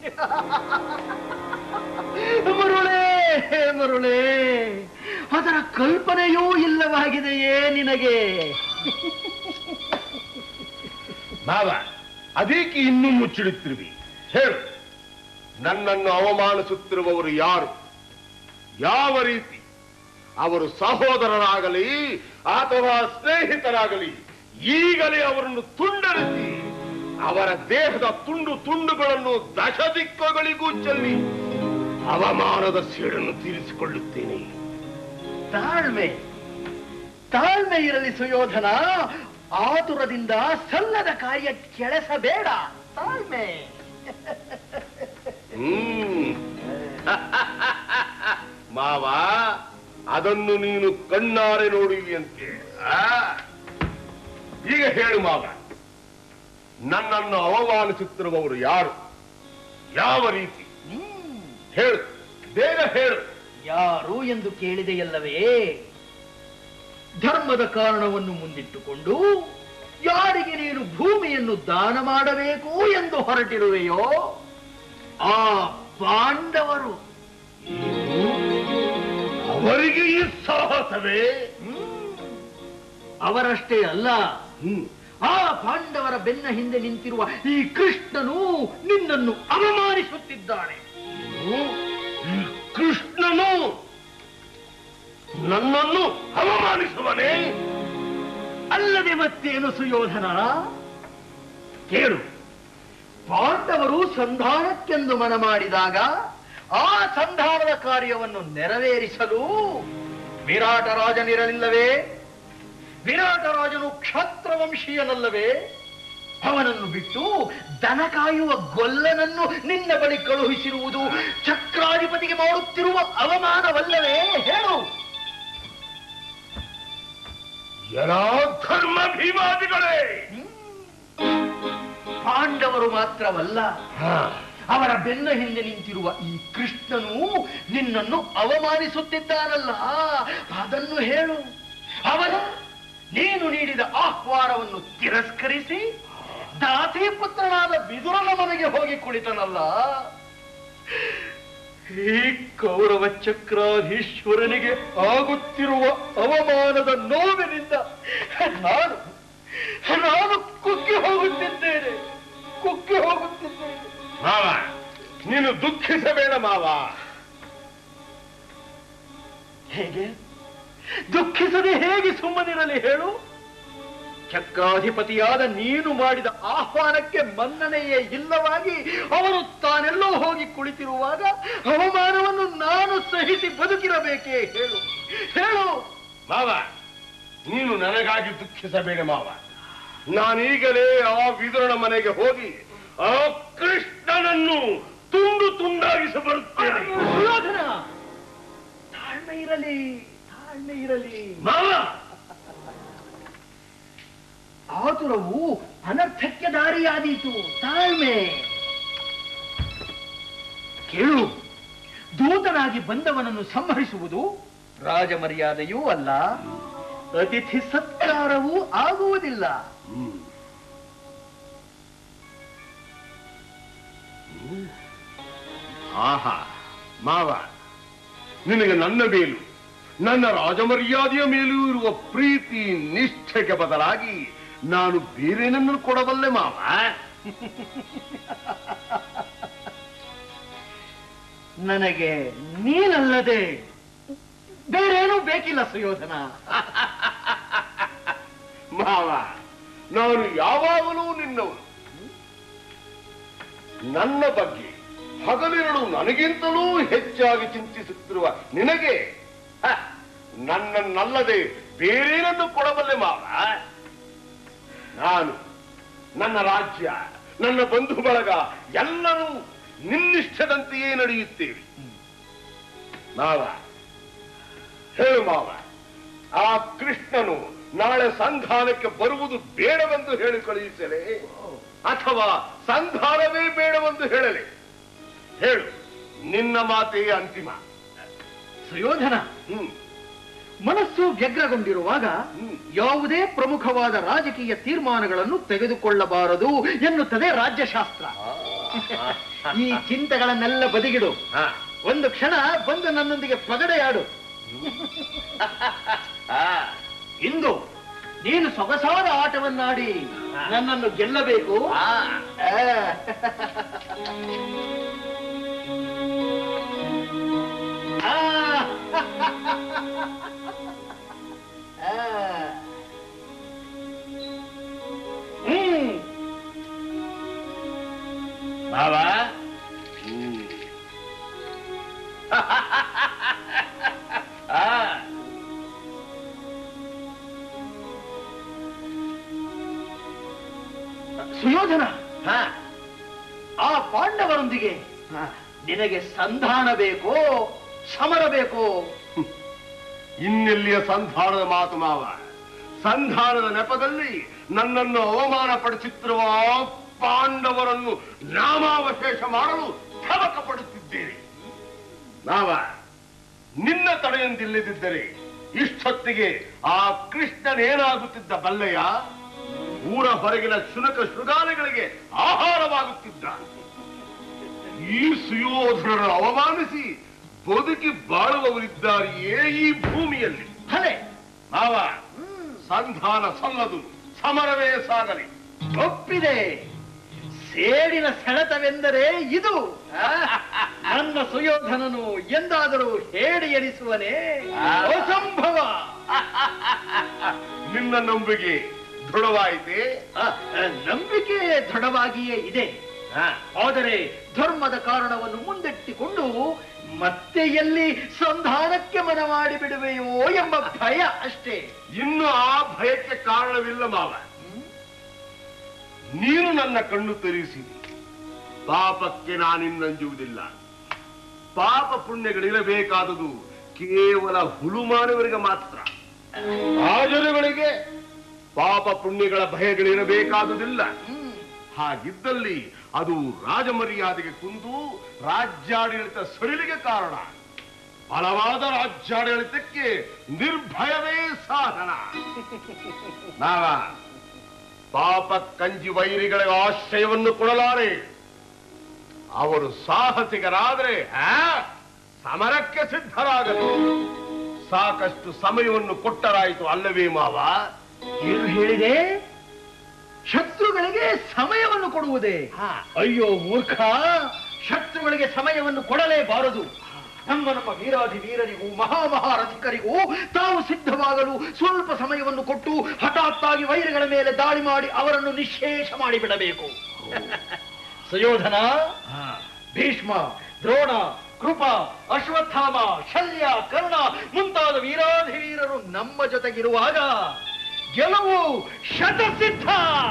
ಮರುಳೇ ಮರುಳೇ ಅದರ ಕಲ್ಪನೆಯೂ ಇಲ್ಲವಾಗಿದೆಯೇ ನಿನಗೆ ಮಾವ ಅದಕ್ಕೆ ಇನ್ನೂ ಮುಚ್ಚಿಡುತ್ತಿರುವಿ ಹೇಳು ನನ್ನನ್ನು ಅವಮಾನಿಸುತ್ತಿರುವವರು ಯಾರು ಯಾವ ರೀತಿ ಅವರು ಸಹೋದರರಾಗಲಿ ಅಥವಾ ಸ್ನೇಹಿತರಾಗಲಿ ಈಗಲೇ ಅವರನ್ನು ತುಂಡರಿಸಿ ಅವರ ದೇಹದ ತುಂಡು ತುಂಡುಗಳನ್ನು ದಶ ದಿಕ್ಕುಗಳಿಗೂ ಚೆಲ್ಲಿ ಅವಮಾನದ ಸೇಡನ್ನು ತೀರಿಸಿಕೊಳ್ಳುತ್ತೇನೆ ತಾಳ್ಮೆ ತಾಳ್ಮೆ ಇರಲಿ ಸುಯೋಧನ ಆತುರದಿಂದ ಸಲ್ಲದ ಕಾರ್ಯ ಕೆಳಸಬೇಡ ತಾಳ್ಮೆ ಹ್ಮ್ ಮಾವ ಅದನ್ನು ನೀನು ಕಣ್ಣಾರೆ ನೋಡುವಿಯಂತೆ ಆ? ಈಗ ಹೇಳು ಮಾವ ನನ್ನನ್ನು ಅವಮಾನಿಸುತ್ತಿರುವವರು ಯಾರು ಯಾವ ರೀತಿ ಹ್ಮ್. ಹೇಳು ಬೇಗ ಹೇಳು ಯಾರು ಎಂದು ಕೇಳಿದೆಯಲ್ಲವೇ ಧರ್ಮದ ಕಾರಣವನ್ನು ಮುಂದಿಟ್ಟುಕೊಂಡು ಯಾರಿಗೆ ನೀನು ಭೂಮಿಯನ್ನು ದಾನ ಮಾಡಬೇಕು ಎಂದು ಹೊರಟಿರುವೆಯೋ ಆ ಪಾಂಡವರು ಅವರಿಗೆ ಈ ಸಾಹಸವೇ ಅವರಷ್ಟೇ ಅಲ್ಲ ಹ್ಮ್ ಆ ಪಾಂಡವರ ಬೆನ್ನ ಹಿಂದೆ ನಿಂತಿರುವ ಈ ಕೃಷ್ಣನು ನಿನ್ನನ್ನು ಅವಮಾನಿಸುತ್ತಿದ್ದಾನೆ ಈ ಕೃಷ್ಣನು ನನ್ನನ್ನು ಅವಮಾನಿಸುವನೇ ಅಲ್ಲದೆ ಮತ್ತೇನು ಸುಯೋಧನ ಕೇಳು ಪಾಂಡವರು ಸಂಧಾನಕ್ಕೆಂದು ಮನ ಮಾಡಿದಾಗ ಆ ಸಂಧಾನದ ಕಾರ್ಯವನ್ನು ನೆರವೇರಿಸಲು ವಿರಾಟ ರಾಜನಿರಲಿಲ್ಲವೇ ವಿರಾಟ ರಾಜನು ಕ್ಷತ್ರವಂಶೀಯನಲ್ಲವೇ ಅವನನ್ನು ಬಿಟ್ಟು ದನ ಕಾಯುವ ಗೊಲ್ಲನನ್ನು ನಿನ್ನ ಬಳಿ ಕಳುಹಿಸಿರುವುದು ಚಕ್ರಾಧಿಪತಿಗೆ ಮಾಡುತ್ತಿರುವ ಅವಮಾನವಲ್ಲವೇ ಹೇಳು ಎಲ್ಲ ಧರ್ಮ ಭೀಮಾದಿಗಳೇ ಪಾಂಡವರು ಮಾತ್ರವಲ್ಲ ಹಾ, ಅವರ ಬೆನ್ನ ಹಿಂದೆ ನಿಂತಿರುವ ಈ ಕೃಷ್ಣನು ನಿನ್ನನ್ನು ಅವಮಾನಿಸುತ್ತಿದ್ದಾನಲ್ಲ ಅದನ್ನು ಹೇಳು ಅವನು ನೀನು ನೀಡಿದ ಆಹ್ವಾನವನ್ನು ತಿರಸ್ಕರಿಸಿ ದಾಸಿ ಪುತ್ರನಾದ ವಿದುರನ ಮನೆಗೆ ಹೋಗಿ ಕುಳಿತನಲ್ಲ ಈ ಕೌರವ ಚಕ್ರಾಧೀಶ್ವರನಿಗೆ ಆಗುತ್ತಿರುವ ಅವಮಾನದ ನೋವಿನಿಂದ ನಾನು ನಾನು ಕುಗ್ಗಿ ಹೋಗುತ್ತಿದ್ದೇನೆ ಕುಗ್ಗಿ ಹೋಗುತ್ತಿದ್ದೇನೆ ಮಾವ ನೀನು ದುಃಖಿಸಬೇಡ ಮಾವ ಹೇಗೆ ದುಃಖಿಸದೆ ಹೇಗೆ ಸುಮ್ಮನಿರಲಿ ಹೇಳು ಚಕ್ರಾಧಿಪತಿಯಾದ ನೀನು ಮಾಡಿದ ಆಹ್ವಾನಕ್ಕೆ ಮನ್ನಣೆಯೇ ಇಲ್ಲವಾಗಿ ಅವನು ತಾನೆಲ್ಲೋ ಹೋಗಿ ಕುಳಿತಿರುವಾಗ ಅವಮಾನವನ್ನು ನಾನು ಸಹಿಸಿ ಬದುಕಿರಬೇಕೇ ಹೇಳು ಹೇಳು ಮಾವ ನೀನು ನನಗಾಗಿ ದುಃಖಿಸಬೇಡ ಮಾವ ನಾನೀಗಲೇ ಆ ವಿದುರನ ಮನೆಗೆ ಹೋಗಿ ಆ ಕೃಷ್ಣನನ್ನು ತುಂಡು ತುಂಡಾಗಿಸಿ ಬರುತ್ತೇನೆ ಸುಯೋಧನ ತಾಳ್ಮೆ ಇರಲಿ ತಾಳ್ಮೆ ಇರಲಿ ಮಾವ ಆತುರವು ಅನರ್ಥಕ್ಕೆ ದಾರಿಯಾದೀತು ತಾಳ್ಮೆ ಕೇಳು ದೂತನಾಗಿ ಬಂದವನನ್ನು ಸಂಹರಿಸುವುದು ರಾಜ ಮರ್ಯಾದೆಯೂ ಅಲ್ಲ ಅತಿಥಿ ಸತ್ಕಾರವೂ ಆಗುವುದಿಲ್ಲ ಆಹಾ ಮಾವ ನಿನಗೆ ನನ್ನ ಮೇಲೂ ನನ್ನ ರಾಜಮರ್ಯಾದೆಯ ಮೇಲೂ ಇರುವ ಪ್ರೀತಿ ನಿಷ್ಠೆಗೆ ಬದಲಾಗಿ ನಾನು ಬೇರೇನನ್ನು ಕೊಡಬಲ್ಲೆ ಮಾವ ನನಗೆ ನೀನಲ್ಲದೆ ಬೇರೇನೂ ಬೇಕಿಲ್ಲ ಸುಯೋಧನ ಮಾವ ನಾನು ಯಾವಾಗಲೂ ನಿನ್ನವನು ನನ್ನ ಬಗ್ಗೆ ಹಗಲಿರಳು ನನಗಿಂತಲೂ ಹೆಚ್ಚಾಗಿ ಚಿಂತಿಸುತ್ತಿರುವ ನಿನಗೆ ಹ, ನನ್ನನ್ನಲ್ಲದೆ ಬೇರೇನನ್ನು ಕೊಡಬಲ್ಲೆ ಮಾವ ನಾನು ನನ್ನ ರಾಜ್ಯ ನನ್ನ ಬಂಧು ಬಳಗ ಎಲ್ಲರೂ ನಿನ್ನಿಷ್ಟದಂತೆಯೇ ನಡೆಯುತ್ತೇವೆ ಮಾವ ಹೇಳು ಮಾವ ಆ ಕೃಷ್ಣನು ನಾಳೆ ಸಂಧಾನಕ್ಕೆ ಬರುವುದು ಬೇಡವೆಂದು ಹೇಳಿ ಕಳುಹಿಸಲೇ ಅಥವಾ ಸಂಧಾನವೇ ಬೇಡವೆಂದು ಹೇಳಲೆ ಹೇಳು ನಿನ್ನ ಮಾತೇ ಅಂತಿಮ ಸುಯೋಧನ ಹ್ಮ್ ಮನಸ್ಸು ವ್ಯಗ್ರಗೊಂಡಿರುವಾಗ ಹ್ಮ್. ಯಾವುದೇ ಪ್ರಮುಖವಾದ ರಾಜಕೀಯ ತೀರ್ಮಾನಗಳನ್ನು ತೆಗೆದುಕೊಳ್ಳಬಾರದು ಎನ್ನುತ್ತದೆ ರಾಜ್ಯಶಾಸ್ತ್ರ ಈ ಚಿಂತೆಗಳನ್ನೆಲ್ಲ ಬದಿಗಿಡು ಹಾ. ಒಂದು ಕ್ಷಣ ಬಂದು ನನ್ನೊಂದಿಗೆ ಪಗಡೆಯಾಡು ಆ, ಇಂದು ನೀನು ಸೊಗಸಾದ ಆಟವನ್ನಾಡಿ ನನ್ನನ್ನು ಗೆಲ್ಲಬೇಕು ಆ. ಆ. ಆ. ಆ. ಹ್ಮ್ ಮಾವ ಹ್ಮ್. ಆ, ಸುಯೋಧನ ಹಾ. ಆ ಪಾಂಡವರೊಂದಿಗೆ ನಿನಗೆ ಸಂಧಾನ ಬೇಕೋ ಸಮರ ಬೇಕೋ ಇನ್ನೆಲ್ಲಿಯ ಸಂಧಾನದ ಮಾತು ಮಾವ ಸಂಧಾನದ ನೆಪದಲ್ಲಿ ನನ್ನನ್ನು ಅವಮಾನ ಪಡಿಸುತ್ತಿರುವ ಆ ಪಾಂಡವರನ್ನು ನಾಮಾವಶೇಷ ಮಾಡಲು ತವಕ ಪಡುತ್ತಿದ್ದೇನೆ ಮಾವ ನಿನ್ನ ತಡೆಯಂತಿಲ್ಲದಿದ್ದರೆ ಇಷ್ಟೊತ್ತಿಗೆ ಆ ಕೃಷ್ಣನೇನಾಗುತ್ತಿದ್ದ ಬಲ್ಲೆಯ ಊರ ಹೊರಗಿನ ಶುನಕ ಶೃಗಾಲಗಳಿಗೆ ಆಹಾರವಾಗುತ್ತಿದ್ದ ಈ ಸುಯೋಧನರ ಅವಮಾನಿಸಿ ಬದುಕಿ ಬಾಳುವವರಿದ್ದಾರೆಯೇ ಈ ಭೂಮಿಯಲ್ಲಿ ಭಲೆ ಮಾವ ಸಂಧಾನ ಸಲ್ಲದು ಸಮರವೇ ಸಾಗಲಿ ಒಪ್ಪಿದೆ ಸೇಡಿನ ಸೆಳೆತವೆಂದರೆ ಇದು ಆ? ನನ್ನ ಸುಯೋಧನನು ಎಂದಾದರೂ ಹೇಳಿ ಎನಿಸುವನೇ ಅಸಂಭವ ನಿನ್ನ ನಂಬಿಕೆ ದೃಢವಾಯಿತೆ ಆ, ನಂಬಿಕೆ ದೃಢವಾಗಿಯೇ ಇದೆ ಆದರೆ ಧರ್ಮದ ಕಾರಣವನ್ನು ಮುಂದಿಟ್ಟುಕೊಂಡು ಮತ್ತೆ ಎಲ್ಲಿ ಸಂಧಾನಕ್ಕೆ ಮನ ಮಾಡಿ ಬಿಡುವೆಯೋ ಎಂಬ ಭಯ ಅಷ್ಟೇ ಇನ್ನು ಆ ಭಯಕ್ಕೆ ಕಾರಣವಿಲ್ಲ ಮಾವ ನೀನು ನನ್ನ ಕಣ್ಣು ತೆರೆಸಿದಿ ಪಾಪಕ್ಕೆ ನಾನಿನ್ನಂಜುವುದಿಲ್ಲ ಪಾಪ ಪುಣ್ಯಗಳಿರಬೇಕಾದುದು ಕೇವಲ ಹುಳುಮಾನವರಿಗೆ ಮಾತ್ರ ರಾಜರುಗಳಿಗೆ ಪಾಪ ಪುಣ್ಯಗಳ ಭಯಗಳಿರಬೇಕಾದುದಿಲ್ಲ ಹಾಗಿದ್ದಲ್ಲಿ ಅದು ರಾಜಮರ್ಯಾದೆಗೆ ಕುಂದು ರಾಜ್ಯಾಡಳಿತ ಸಡಿಲಿಗೆ ಕಾರಣ ಬಲವಾದ ರಾಜ್ಯಾಡಳಿತಕ್ಕೆ ನಿರ್ಭಯವೇ ಸಾಧನ ನಾವ ಪಾಪ ಕಂಜಿ ವೈರಿಗಳ ಆಶ್ರಯವನ್ನು ಕೊಡಲಾರೆ ಅವರು ಸಾಹಸಿಗರಾದರೆ ಆ, ಸಮರಕ್ಕೆ ಸಿದ್ಧರಾಗಲು ಸಾಕಷ್ಟು ಸಮಯವನ್ನು ಕೊಟ್ಟರಾಯಿತು ಅಲ್ಲವೇ ಮಾವ ಏನು ಹೇಳಿದೆ ಶತ್ರುಗಳಿಗೆ ಸಮಯವನ್ನು ಕೊಡುವುದೇ ಹಾ. ಅಯ್ಯೋ ಮೂರ್ಖ ಶತ್ರುಗಳಿಗೆ ಸಮಯವನ್ನು ಕೊಡಲೇಬಾರದು ನಮ್ಮ ನಮ್ಮ ವೀರಾಧಿ ವೀರರಿಗೂ ಮಹಾಮಹಾರಥಿಕರಿಗೂ ತಾವು ಸಿದ್ಧವಾಗಲು ಸ್ವಲ್ಪ ಸಮಯವನ್ನು ಕೊಟ್ಟು ಹಠಾತ್ತಾಗಿ ವೈರಿಗಳ ಮೇಲೆ ದಾಳಿ ಮಾಡಿ ಅವರನ್ನು ನಿಶೇಷ ಮಾಡಿಬಿಡಬೇಕು ಸುಯೋಧನ ಭೀಷ್ಮ ದ್ರೋಣ ಕೃಪ ಅಶ್ವತ್ಥಾಮ ಶಲ್ಯ ಕರ್ಣ ಮುಂತಾದ ವೀರಾಧಿ ವೀರರು ನಮ್ಮ ಜೊತೆಗಿರುವಾಗ ಗೆಲುವು ಶತಸಿದ್ಧ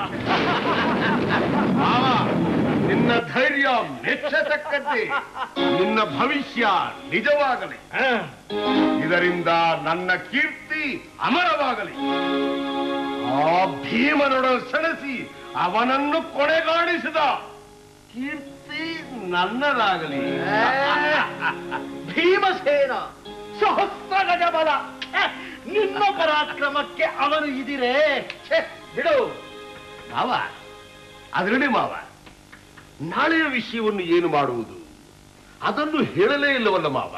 ಮಾವ ನಿನ್ನ ಧೈರ್ಯ ಮೆಚ್ಚತಕ್ಕದ್ದೇ ನಿನ್ನ ಭವಿಷ್ಯ ನಿಜವಾಗಲಿ ಆ, ಇದರಿಂದ ನನ್ನ ಕೀರ್ತಿ ಅಮರವಾಗಲಿ ಆ ಭೀಮನೊಡನೆ ಸೆಣಸಿ ಅವನನ್ನು ಕೊನೆಗಾಣಿಸಿದ ಕೀರ್ತಿ ನನ್ನದಾಗಲಿ ಭೀಮಸೇನ ಸಹಸ್ರ ಗಜ ಬಲ ಛೆ, ನಿನ್ನ ಪರಾಕ್ರಮಕ್ಕೆ ಅವನು ಇದಿರೇ ಛೆ, ಬಿಡು ಮಾವ ಅದರಡಿ ಮಾವ ನಾಳೆಯ ವಿಷಯವನ್ನು ಏನು ಮಾಡುವುದು ಅದನ್ನು ಹೇಳಲೇ ಇಲ್ಲವಲ್ಲ ಮಾವ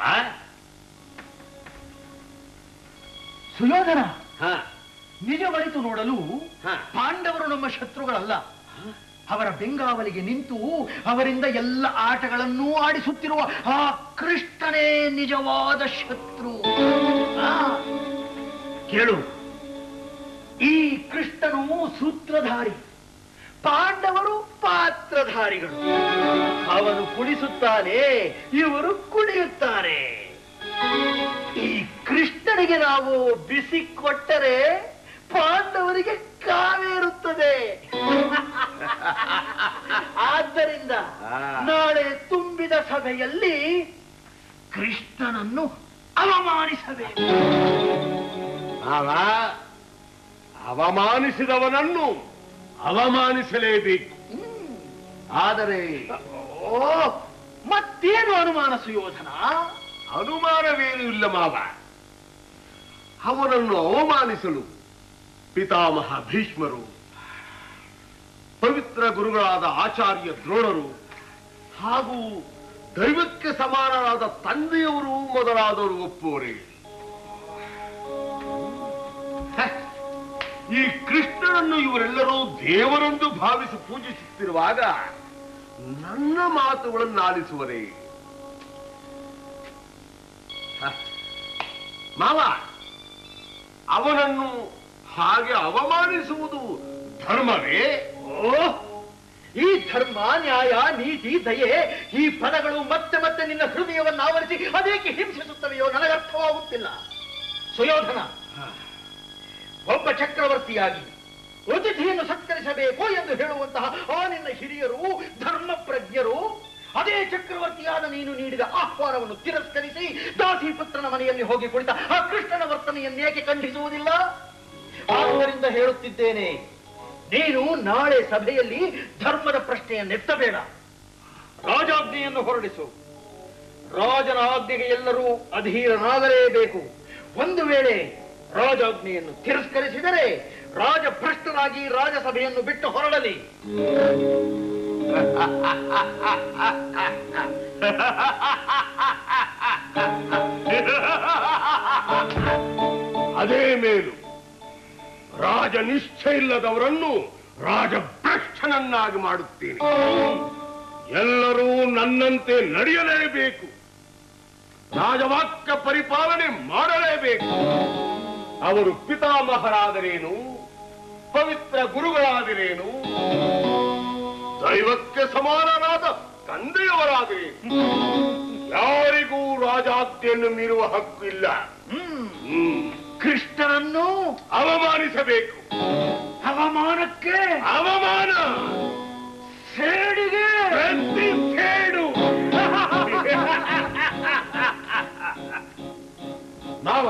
ಸುಯೋಧನ ಹ, ನಿಜವರಿತು ನೋಡಲು ಹ. ಪಾಂಡವರು ನಮ್ಮ ಶತ್ರುಗಳಲ್ಲ ಅವರ ಬೆಂಗಾವಲಿಗೆ ನಿಂತು ಅವರಿಂದ ಎಲ್ಲ ಆಟಗಳನ್ನೂ ಆಡಿಸುತ್ತಿರುವ ಆ ಕೃಷ್ಣನೇ ನಿಜವಾದ ಶತ್ರು ಆ, ಕೇಳು ಈ ಕೃಷ್ಣನು ಸೂತ್ರಧಾರಿ ಪಾಂಡವರು ಪಾತ್ರಧಾರಿಗಳು ಅವನು ಕುಣಿಸುತ್ತಾನೆ ಇವರು ಕುಣಿಯುತ್ತಾರೆ ಈ ಕೃಷ್ಣನಿಗೆ ನಾವು ಬಿಸಿ ಕೊಟ್ಟರೆ ಪಾಂಡವರಿಗೆ ಕಾವೇರುತ್ತದೆ ಆದ್ದರಿಂದ ಆ. ನಾಳೆ ತುಂಬಿದ ಸಭೆಯಲ್ಲಿ ಕೃಷ್ಣನನ್ನು ಅವಮಾನಿಸಬೇಕು ಮಾವ ಅವಮಾನಿಸಿದವನನ್ನು ಅವಮಾನಿಸಲೇಬೇಕು ಆದರೆ ಓ ಮತ್ತೇನು ಅನುಮಾನ ಸುಯೋಧನ ಅನುಮಾನವೇನೂ ಇಲ್ಲ ಮಾವ ಅವನನ್ನು ಅವಮಾನಿಸಲು ಪಿತಾಮಹ ಭೀಷ್ಮರು ಪವಿತ್ರ ಗುರುಗಳಾದ ಆಚಾರ್ಯ ದ್ರೋಣರು ಹಾಗೂ ದೈವಕ್ಕೆ ಸಮಾನರಾದ ತಂದೆಯವರು ಮೊದಲಾದವರು ಒಪ್ಪುವರೇ ಹ, ಈ ಕೃಷ್ಣನನ್ನು ಇವರೆಲ್ಲರೂ ದೇವರೆಂದು ಭಾವಿಸಿ ಪೂಜಿಸುತ್ತಿರುವಾಗ ನನ್ನ ಮಾತುಗಳನ್ನು ಆಲಿಸುವರೇ ಹ, ಮಾವ ಅವನನ್ನು ಹಾಗೆ ಅವಮಾನಿಸುವುದು ಧರ್ಮವೇ ಓ ಈ ಧರ್ಮ ನ್ಯಾಯ ನೀತಿ ದಯೆ ಈ ಪದಗಳು ಮತ್ತೆ ಮತ್ತೆ ನಿನ್ನ ಹೃದಯವನ್ನು ಆವರಿಸಿ ಅದೇಕೆ ಹಿಂಸಿಸುತ್ತವೆಯೋ ನನಗರ್ಥವಾಗುತ್ತಿಲ್ಲ ಸುಯೋಧನ ಒಬ್ಬ ಚಕ್ರವರ್ತಿಯಾಗಿ ಅತಿಥಿಯನ್ನು ಸತ್ಕರಿಸಬೇಕು ಎಂದು ಹೇಳುವಂತಹ ಆ ನಿನ್ನ ಹಿರಿಯರು ಧರ್ಮಪ್ರಜ್ಞರು ಅದೇ ಚಕ್ರವರ್ತಿಯಾದ ನೀನು ನೀಡಿದ ಆಹ್ವಾನವನ್ನು ತಿರಸ್ಕರಿಸಿ ದಾಸಿಪುತ್ರನ ಮನೆಯಲ್ಲಿ ಹೋಗಿ ಕುಳಿತ ಆ ಕೃಷ್ಣನ ವರ್ತನೆಯನ್ನೇಕೆ ಖಂಡಿಸುವುದಿಲ್ಲ ಆದ್ದರಿಂದ ಹೇಳುತ್ತಿದ್ದೇನೆ ನೀನು ನಾಳೆ ಸಭೆಯಲ್ಲಿ ಧರ್ಮದ ಪ್ರಶ್ನೆಯನ್ನೆತ್ತಬೇಡ ರಾಜಾಜ್ಞೆಯನ್ನು ಹೊರಡಿಸು ರಾಜನ ಆಜ್ಞೆಗೆ ಎಲ್ಲರೂ ಅಧೀರನಾಗಲೇಬೇಕು ಒಂದು ವೇಳೆ ರಾಜಾಜ್ಞೆಯನ್ನು ತಿರಸ್ಕರಿಸಿದರೆ ರಾಜಭ್ರಷ್ಟರಾಗಿ ರಾಜಸಭೆಯನ್ನು ಬಿಟ್ಟು ಹೊರಡಲಿ ಅದೇ ಮೇಲು ರಾಜ ನಿಷ್ಠೆ ಇಲ್ಲದವರನ್ನು ರಾಜಭ್ರಷ್ಟನನ್ನಾಗಿ ಮಾಡುತ್ತೇನೆ ಎಲ್ಲರೂ ನನ್ನಂತೆ ನಡೆಯಲೇಬೇಕು ರಾಜವಾಕ್ಯ ಪರಿಪಾಲನೆ ಮಾಡಲೇಬೇಕು ಅವರು ಪಿತಾಮಹರಾದರೇನು ಪವಿತ್ರ ಗುರುಗಳಾದರೇನು ದೈವಕ್ಕೆ ಸಮಾನರಾದ ತಂದೆಯವರಾದರೇನು ಯಾರಿಗೂ ರಾಜಾಜ್ಞೆಯನ್ನು ಮೀರುವ ಹಕ್ಕು ಇಲ್ಲ ಹ್ಮ್. ಕೃಷ್ಣನನ್ನು ಅವಮಾನಿಸಬೇಕು ಅವಮಾನಕ್ಕೆ ಅವಮಾನ ಸೇಡಿಗೆ ಪ್ರತಿ ಸೇಡು ಮಾವ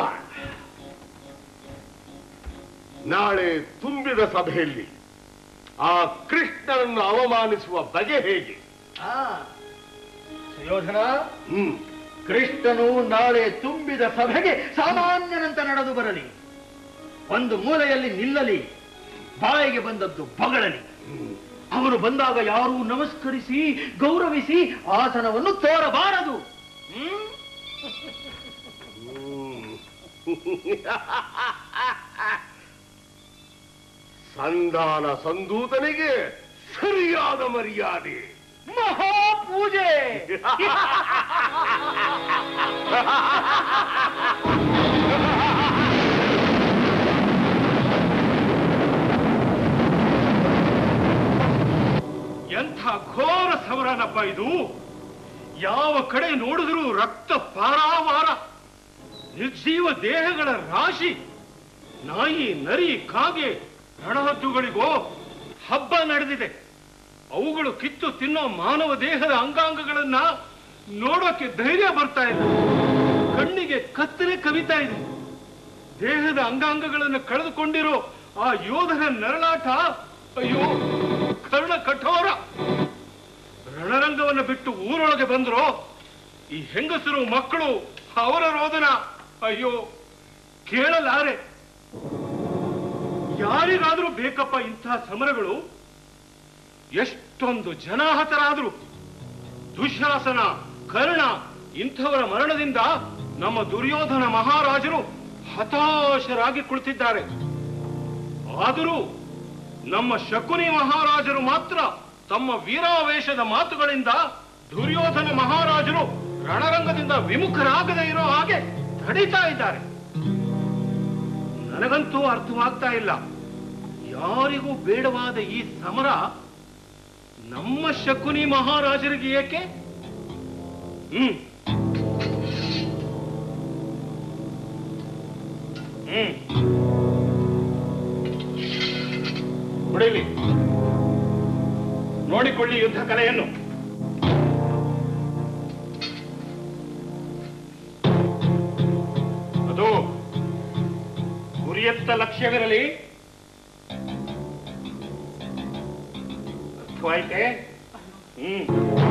ನಾಳೆ ತುಂಬಿದ ಸಭೆಯಲ್ಲಿ ಆ ಕೃಷ್ಣನನ್ನು ಅವಮಾನಿಸುವ ಬಗೆ ಹೇಗೆ ಆ, ಸುಯೋಧನ ಹ್ಮ್ ಕೃಷ್ಣನು ನಾಳೆ ತುಂಬಿದ ಸಭೆಗೆ ಸಾಮಾನ್ಯನಂತ ನಡೆದು ಬರಲಿ ಒಂದು ಮೂಲೆಯಲ್ಲಿ ನಿಲ್ಲಲಿ ಬಾಯಿಗೆ ಬಂದದ್ದು ಬಗಳಲಿ ಅವರು ಬಂದಾಗ ಯಾರೂ ನಮಸ್ಕರಿಸಿ ಗೌರವಿಸಿ ಆಸನವನ್ನು ತೋರಬಾರದು ಹ್ಮ್? ಸಂಧಾನ ಸಂದೂತನಿಗೆ ಸರಿಯಾದ ಮರ್ಯಾದೆ ಮಹಾಪೂಜೆ ಎಂಥ ಘೋರ ಸಮರನಪ್ಪ ಇದು ಯಾವ ಕಡೆ ನೋಡಿದ್ರೂ ರಕ್ತ ಪಾರಾವಾರ ನಿರ್ಜೀವ ದೇಹಗಳ ರಾಶಿ ನಾಯಿ ನರಿ ಕಾಗೆ ರಣಹದ್ದುಗಳಿಗೋ ಹಬ್ಬ ನಡೆದಿದೆ ಅವುಗಳು ಕಿತ್ತು ತಿನ್ನೋ ಮಾನವ ದೇಹದ ಅಂಗಾಂಗಗಳನ್ನ ನೋಡೋಕೆ ಧೈರ್ಯ ಬರ್ತಾ ಇಲ್ಲ ಕಣ್ಣಿಗೆ ಕತ್ತಲೆ ಕವಿತಾ ಇದೆ ದೇಹದ ಅಂಗಾಂಗಗಳನ್ನು ಕಳೆದುಕೊಂಡಿರೋ ಆ ಯೋಧನ ನರಳಾಟ ಅಯ್ಯೋ ಕರ್ಣ ಕಠೋರ ರಣರಂಗವನ್ನು ಬಿಟ್ಟು ಊರೊಳಗೆ ಬಂದ್ರು ಈ ಹೆಂಗಸರು ಮಕ್ಕಳು ಅವರ ರೋದನ ಅಯ್ಯೋ ಕೇಳಲಾರೆ ಯಾರಿಗಾದ್ರೂ ಬೇಕಪ್ಪ ಇಂತಹ ಸಮರಗಳು ಎಷ್ಟೊಂದು ಜನಾಹತರಾದ್ರು ದುಶಾಸನ ಕರ್ಣ ಇಂಥವರ ಮರಣದಿಂದ ನಮ್ಮ ದುರ್ಯೋಧನ ಮಹಾರಾಜರು ಹತಾಶರಾಗಿ ಕುಳಿತಿದ್ದಾರೆ ಆದರೂ ನಮ್ಮ ಶಕುನಿ ಮಹಾರಾಜರು ಮಾತ್ರ ತಮ್ಮ ವೀರಾವೇಶದ ಮಾತುಗಳಿಂದ ದುರ್ಯೋಧನ ಮಹಾರಾಜರು ರಣರಂಗದಿಂದ ವಿಮುಖರಾಗದೇ ಇರೋ ಹಾಗೆ ತಡೀತಾ ಇದ್ದಾರೆ ನನಗಂತೂ ಅರ್ಥವಾಗ್ತಾ ಇಲ್ಲ ಯಾರಿಗೂ ಬೇಡವಾದ ಈ ಸಮರ ನಮ್ಮ ಶಕುನಿ ಮಹಾರಾಜರಿಗೆ ಏಕೆ ಹ್ಮ್ ಹ್ಮ್ ಹೊಡಿಲಿ ನೋಡಿಕೊಳ್ಳಿ ಯುದ್ಧ ಕಲೆಯನ್ನು ಅದು ಗುರಿಯತ್ತ ಲಕ್ಷ್ಯವಿರಲಿ ಅರ್ಥವಾಯ್ತೆ ಹ್ಮ್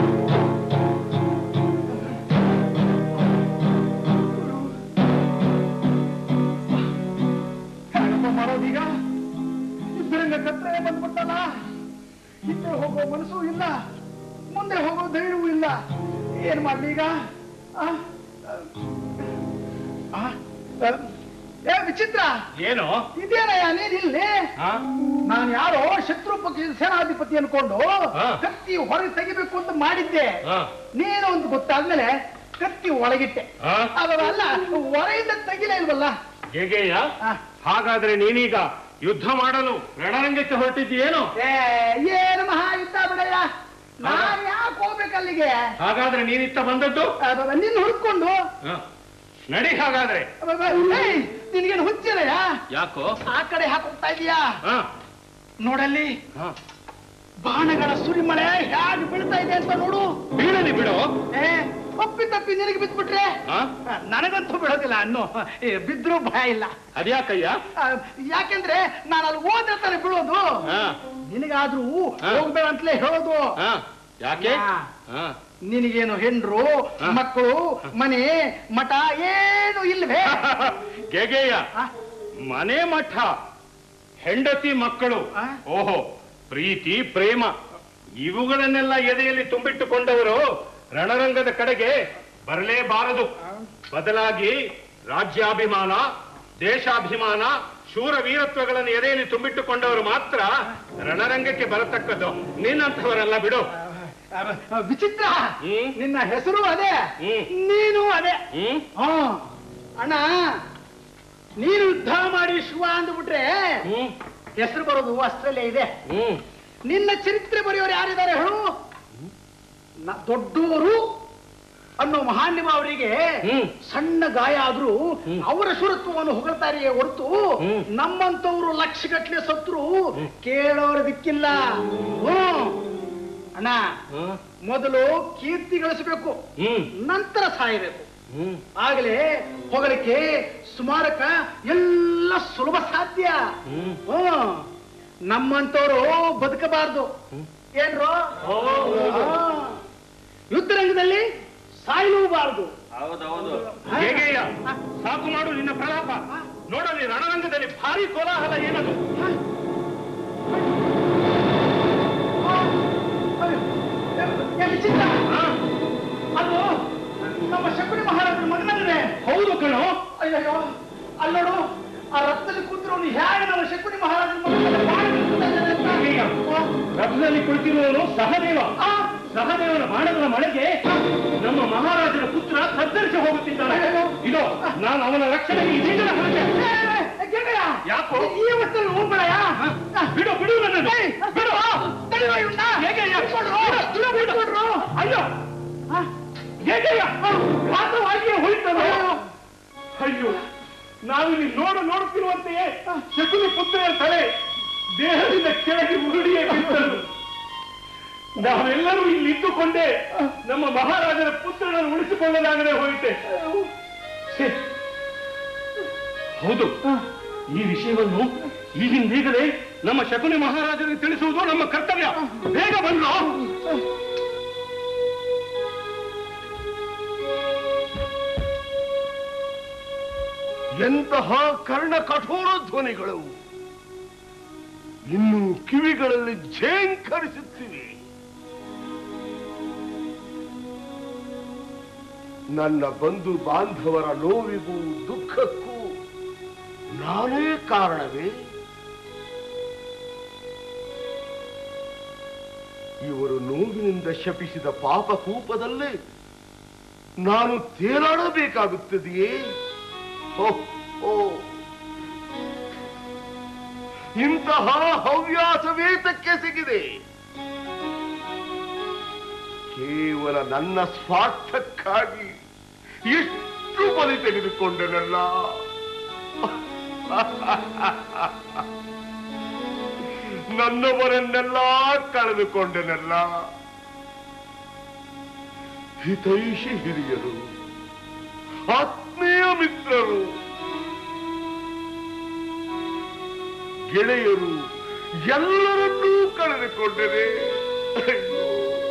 ಹೇಗಪ್ಪ ಮಾಡೋದೀಗ ಇಬ್ಬರಿಂದ ಕತ್ತಲೆ ಬಂದ್ಬಿಟ್ಟಲ್ಲ ಹಿಂದೆ ಹೋಗೋ ಮನಸ್ಸು ಇಲ್ಲ ಮುಂದೆ ಹೋಗೋ ಧೈರ್ಯವೂ ಇಲ್ಲ ಏನ್ ಮಾಡ್ಲಿ ಈಗ ಆ? ಆ? ಆ? ಏ ವಿಚಿತ್ರ ಏನು ಇದೇನಯ್ಯ ನೀನ್ ಇಲ್ಲಿ ಹಾ? ನಾನು ಯಾರೋ ಶತ್ರು ಪಕ್ಷದ ಸೇನಾಧಿಪತಿ ಅನ್ಕೊಂಡು ಹಾ. ಕತ್ತಿ ಹೊರಗೆ ತೆಗಿಬೇಕು ಅಂತ ಮಾಡಿದ್ದೆ ಹಾ. ನೀನು ಅಂತ ಗೊತ್ತಾದ್ಮೇಲೆ ಕತ್ತಿ ಒಳಗಿಟ್ಟೆ ಹಾ? ಅದಲ್ಲ ಹೊರಗಿಂದ ತೆಗಿಲೇ ಇಲ್ವಲ್ಲ ಹೇಗೆಯ ಆ. ಹಾಗಾದ್ರೆ ನೀನೀಗ ಯುದ್ಧ ಮಾಡಲು ರಣರಂಗಕ್ಕೆ ಹೊರಟಿದ್ದೀಯೇನು ಏ ಏನು ಮಹಾಯುದ್ಧ ಬಿಡಯ್ಯ ನಾನ್ ಯಾಕೆ ಹೋಗ್ಬೇಕು ಅಲ್ಲಿಗೆ ಹಾಗಾದ್ರೆ ನೀನಿತ್ತ ಬಂದದ್ದು ಅಬ್ಬಬ್ಬ, ನಿನ್ನ ಹುಡ್ಕೊಂಡು ಹ. ನಡಿ ಹಾಗಾದ್ರೆ ಅಬ್ಬಬ್ಬ, ಏಯ್, ನಿನ್ಗೇನು ಹುಚ್ಚಿರಯ್ಯ ಯಾಕೋ ಆ ಕಡೆ ಹಾಕೋಗ್ತಾ ಇದೀಯಾ ಹ, ನೋಡಲ್ಲಿ ಹ. ಬಾಣಗಳ ಸುರಿಮಳೆ ಹೇಗೆ ಬೀಳ್ತಾ ಇದೆ ಅಂತ ನೋಡು ಬೀಳಲಿ ಬಿಡು ಏ ಒಪ್ಪಿ ತಪ್ಪಿ ನಿನಗೆ ಬಿದ್ಬಿಟ್ರೆ ಹ? ನನಗಂತೂ ಬಿಡೋದಿಲ್ಲ ಅನ್ನೋ ಏ, ಬಿದ್ರೂ ಭಯ ಇಲ್ಲ ಅದ್ಯಾಕಯ್ಯ ಆ, ಯಾಕೆಂದ್ರೆ ನಾನು ಅಲ್ಲಿ ಹೋದ್ರೆ ತಾನೆ ಬೀಳೋದು ಹ, ನಿನಗಾದ್ರೂ ಹಾ. ಹೋಗ್ಬೇಡ ಅಂತಲೇ ಹೇಳೋದು ಹ. ಯಾಕೆ ಹಾ. ಹಾ. ನಿನಗೇನು ಹೆಂಡ್ರು ಹಾ. ಮಕ್ಕಳು ಮನೆ ಮಠ ಏನು ಇಲ್ವೇ ಗೆಗೆಯ ಆ? ಮನೆ ಮಠ ಹೆಂಡತಿ ಮಕ್ಕಳು ಆ? ಓಹೋ ಪ್ರೀತಿ ಪ್ರೇಮ ಇವುಗಳನ್ನೆಲ್ಲ ಎದೆಯಲ್ಲಿ ತುಂಬಿಟ್ಟುಕೊಂಡವರು ರಣರಂಗದ ಕಡೆಗೆ ಬರಲೇಬಾರದು ಬದಲಾಗಿ ರಾಜ್ಯಾಭಿಮಾನ ದೇಶಾಭಿಮಾನ ಶೂರ ವೀರತ್ವಗಳನ್ನು ಎದೆಯಲ್ಲಿ ತುಂಬಿಟ್ಟುಕೊಂಡವರು ಮಾತ್ರ ರಣರಂಗಕ್ಕೆ ಬರತಕ್ಕದ್ದು ನಿನ್ನಂಥವರೆಲ್ಲ ಬಿಡು ಆ, ವಿಚಿತ್ರ ಹ್ಮ್. ನಿನ್ನ ಹೆಸರು ಅದೇ ಹ್ಮ್. ನೀನು ಅದೇ ಹ್ಮ್ ಹಾ ಅಣ್ಣ ನೀನು ಯುದ್ಧ ಮಾಡಿ ಶಿವ ಅಂದ್ಬಿಟ್ರೆ ಹ್ಮ್ ಹೆಸರು ಬರೋದು ಅಷ್ಟರಲ್ಲೇ ಇದೆ ಹ್ಮ್ ನಿನ್ನ ಚರಿತ್ರೆ ಬರೆಯೋರು ಯಾರಿದ್ದಾರೆ ಹೇಳು ನ- ದೊಡ್ಡವರು ಅನ್ನೋ ಮಹಾನ್ಯಮಾವರಿಗೆ ಹ್ಮ್. ಸಣ್ಣ ಗಾಯ ಆದ್ರೂ ಅವರ ಶೂರತ್ವವನ್ನು ಹೊಗಳ್ತಾರೆಯೇ ಹೊರತು ಹ್ಮ್. ನಮ್ಮಂತವ್ರು ಲಕ್ಷಗಟ್ಲೆ ಸತ್ರು ಕೇಳೋರ ದಿಕ್ಕಿಲ್ಲ ಹ್ಮ್. ಅಣ್ಣ ಹ್ಮ್ ಮೊದಲು ಕೀರ್ತಿ ಗಳಿಸಬೇಕು ಹ್ಮ್ ನಂತರ ಸಾಯಬೇಕು ಹ್ಮ್ ಆಗಲೇ ಹೊಗಳಿಕೆ ಸ್ಮಾರಕ ಎಲ್ಲ ಸುಲಭ ಸಾಧ್ಯ ಹ್ಮ್. ಹ್ಮ್. ನಮ್ಮಂತವ್ರು ಬದುಕಬಾರ್ದು ಏನ್ರೋ ಹಾ. ಯುದ್ಧರಂಗದಲ್ಲಿ ಸಾಯಲೂಬಾರ್ದು ಹೇಗೆಯ ಸಾಕು ಮಾಡು ನಿನ್ನ ಪ್ರಲಾಪ ನೋಡಲಿ ರಣರಂಗದಲ್ಲಿ ಭಾರಿ ಕೋಲಾಹಲ ಏನದು ಅಯ್ಯೋ, ಏ ವಿಚಿತ್ರ ಆ? ಅದು ನಮ್ಮ ಶಕುನಿ ಮಹಾರಾಜನ ಮಗನಲ್ಲೇ ಹೌದು ಕಣೋ ಅಯ್ಯಯ್ಯೋ ಅಲ್ಲೋಡು ಆ ರಥದಲ್ಲಿ ಕೂತಿರೋನು ಹೇಗೆ ನಮ್ಮ ಶಕುನಿ ಮಹಾರಾಜನ ಮಗನನ್ನ ಬಾಯಿ ಬಿಡ್ತಾನೆ ಅಂತ. ಹೇಗೆಯ? ರಥದಲ್ಲಿ ಕುಳಿತಿರುವವನು ಸಹದೇವ ಆ, ಸಹದೇವನ ಬಾಣಗಳ ಮಳೆಗೆ ನಮ್ಮ ಮಹಾರಾಜನ ಪುತ್ರ ಕತ್ತರಿಸಿ ಹೋಗುತ್ತಿದ್ದಾನೆ ಇದು ನಾನು ಅವನ ರಕ್ಷಣೆಗೆ ಇದೀಗ ಹೊರಟೆ ಏ, ಏ, ಗೆಳೆಯ, ಯಾಕೋ? ಈ ಅವಸ್ಥೆಯಲ್ಲಿ ಹೋಗ್ಬೇಡಯ್ಯ. ಬಿಡು ಬಿಡು ನನ್ನನ್ನು ಏಯ್, ಬಿಡು ತಡೆಯೋ ಇವ್ನ. ಹೇಗೆಯ? ಬಿಟ್ಕೊಡ್ರು, ದೂರ ಬಿಟ್ಕೊಡ್ರು. ಅಯ್ಯೋ ಆ, ಹೇಗೆಯ ಘಾತವಾಗಿಯೇ ಹೋಯ್ತಲ್ಲ ಅಯ್ಯೋ ನಾವಿಲ್ಲಿ ನೋಡು ನೋಡುತ್ತಿರುವಂತೆಯೇ ಶಕುನಿ ಪುತ್ರೆಯ ತಲೆ ದೇಹದಿಂದ ಕೆಳಗೆ ಉರುಳಿಯೇ ಬಿಟ್ಟರು ನಾವೆಲ್ಲರೂ ಇಲ್ಲಿ ಇದ್ದುಕೊಂಡೇ ನಮ್ಮ ಮಹಾರಾಜರ ಪುತ್ರನನ್ನು ಉಳಿಸಿಕೊಳ್ಳಲಾಗದೆ ಹೋಯಿತೆ ಛೆ. ಹೌದು ಈ ವಿಷಯವನ್ನು ಈಗಿಂದೀಗಲೇ ನಮ್ಮ ಶಕುನಿ ಮಹಾರಾಜರಿಗೆ ತಿಳಿಸುವುದು ನಮ್ಮ ಕರ್ತವ್ಯ ಬೇಗ ಬಂದ್ರು ಎಂತಹ ಕರ್ಣ ಕಠೋರ ಧ್ವನಿಗಳು ಇನ್ನು ಕಿವಿಗಳಲ್ಲಿ ಝೇಂಕರಿಸುತ್ತಿವೆ ನನ್ನ ಬಂಧು ಬಾಂಧವರ ನೋವಿಗೂ ದುಃಖಕ್ಕೂ ನಾನೇ ಕಾರಣವೇ ಇವರು ನೋವಿನಿಂದ ಶಪಿಸಿದ ಪಾಪ ಕೂಪದಲ್ಲೇ ನಾನು ತೇಲಾಡಬೇಕಾಗುತ್ತದೆಯೇ ಓ ಓ ಇಂತಹ ಹವ್ಯಾಸವೇತಕ್ಕೆ ಸಿಗಿದೆ ಕೇವಲ ನನ್ನ ಸ್ವಾರ್ಥಕ್ಕಾಗಿ ಎಷ್ಟು ಬಲಿ ತೆಗೆದುಕೊಂಡನಲ್ಲ ನನ್ನವರನ್ನೆಲ್ಲ ಕಳೆದುಕೊಂಡನಲ್ಲ ಹಿತೈಷಿ ಹಿರಿಯರು ಆತ್ಮೀಯ ಮಿತ್ರರು ಗೆಳೆಯರು ಎಲ್ಲರನ್ನೂ ಕಳೆದುಕೊಂಡರೆ ಅಯ್ಯೋ.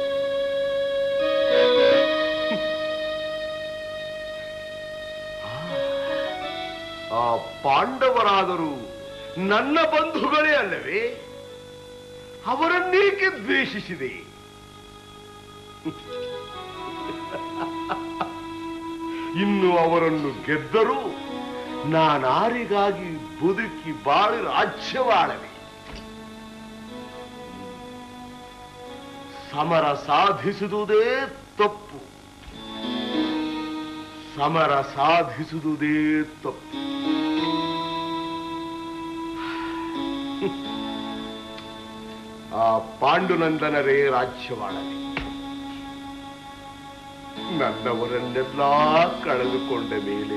ಆ ಪಾಂಡವರಾದರೂ ನನ್ನ ಬಂಧುಗಳೇ ಅಲ್ಲವೇ ಅವರನ್ನೇಕೆ ದ್ವೇಷಿಸಿದೆ ಇನ್ನು ಅವರನ್ನು ಗೆದ್ದರೂ ನಾನಾರಿಗಾಗಿ ಬದುಕಿ ಬಾಳಿ ರಾಜ್ಯವಾಳವೆ ಸಮರ ಸಾಧಿಸುವುದೇ ತಪ್ಪು ಸಮರ ಸಾಧಿಸುವುದೇ ತಪ್ಪು ಆ ಪಾಂಡುನಂದನರೇ ರಾಜ್ಯವಾಳವೆ ನನ್ನವರನ್ನೆಲ್ಲ ಕಳೆದುಕೊಂಡ ಮೇಲೆ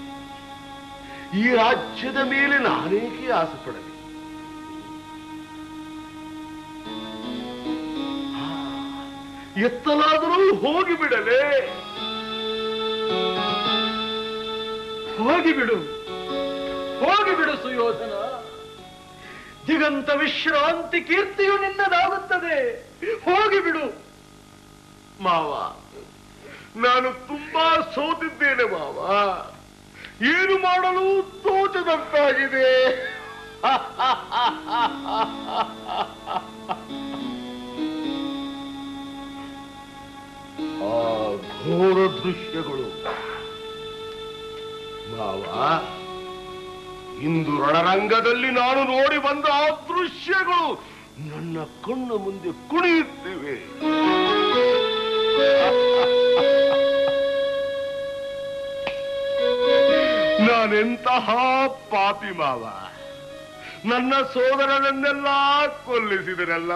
ಈ ರಾಜ್ಯದ ಮೇಲೆ ನಾನೇಕೆ ಆಸೆ ಪಡಲಿ ಆ, ಎತ್ತಲಾದರೂ ಹೋಗಿಬಿಡಲೇ ಹೋಗಿಬಿಡು ಹೋಗಿಬಿಡು ಸುಯೋಧನ ದಿಗಂತ ವಿಶ್ರಾಂತಿ ಕೀರ್ತಿಯು ನಿನ್ನದಾಗುತ್ತದೆ ಹೋಗಿಬಿಡು ಮಾವ ನಾನು ತುಂಬಾ ಸೋತಿದ್ದೇನೆ ಮಾವ ಏನು ಮಾಡಲು ತೋಚದಂತಾಗಿದೆ ಆ ಘೋರ ದೃಶ್ಯಗಳು ಮಾವ ಇಂದು ರಣರಂಗದಲ್ಲಿ ನಾನು ನೋಡಿ ಬಂದ ಆ ದೃಶ್ಯಗಳು ನನ್ನ ಕಣ್ಣ ಮುಂದೆ ಕುಣಿಯುತ್ತಿವೆ ನಾನೆಂತಹ ಪಾಪಿ ಮಾವ ನನ್ನ ಸೋದರನನ್ನೆಲ್ಲ ಕೊಲ್ಲಿಸಿದರಲ್ಲ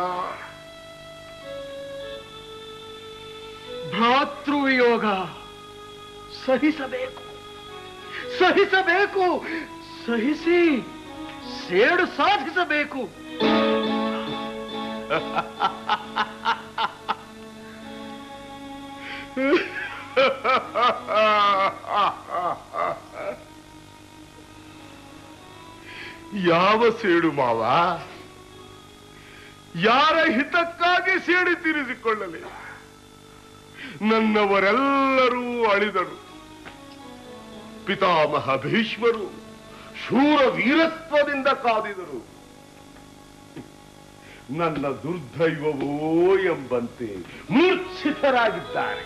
ಭ್ರಾತೃವಿಯೋಗ ಸಹಿಸಬೇಕು ಸಹಿಸಬೇಕು ಸಹಿಸಿ ಸೇಡು ಸಾಧಿಸಬೇಕು ಯಾವ ಸೇಡು ಮಾವ ಯಾರ ಹಿತಕ್ಕಾಗಿ ಸೇಡಿ ತೀರಿಸಿಕೊಳ್ಳಲಿ ನನ್ನವರೆಲ್ಲರೂ ಅಳಿದರು ಪಿತಾಮಹ ಭೀಷ್ಮರು ಶೂರ ವೀರತ್ವದಿಂದ ಕಾದಿದರು ನನ್ನ ದುರ್ದೈವವೋ ಎಂಬಂತೆ ಮೂರ್ಛಿತರಾಗಿದ್ದಾರೆ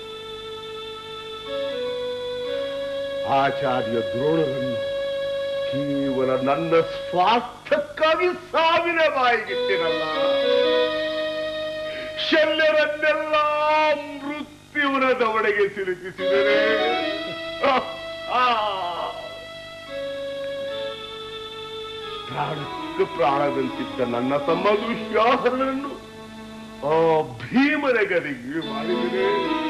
ಆಚಾರ್ಯ ದ್ರೋಣರನ್ನು ಕೇವಲ ನನ್ನ ಸ್ವಾರ್ಥಕ್ಕಾಗಿ ಸಾವಿನ ಬಾಯಿಗಿಟ್ಟಿರಲ್ಲ ಶಲ್ಯರನ್ನೆಲ್ಲ ಮೃತ್ಯುವಿನ ದವಡೆಗೆ ಸಿಲುಕಿಸಿದರೆ ಪ್ರಾಣಕ್ಕೆ ಪ್ರಾಣದಂತಿದ್ದ ನನ್ನ ತಮ್ಮ ದುಶ್ಯಾಸನನ್ನು ಆ ಭೀಮನ ಗದಿಗೆ ಮಾಡಿದರೆ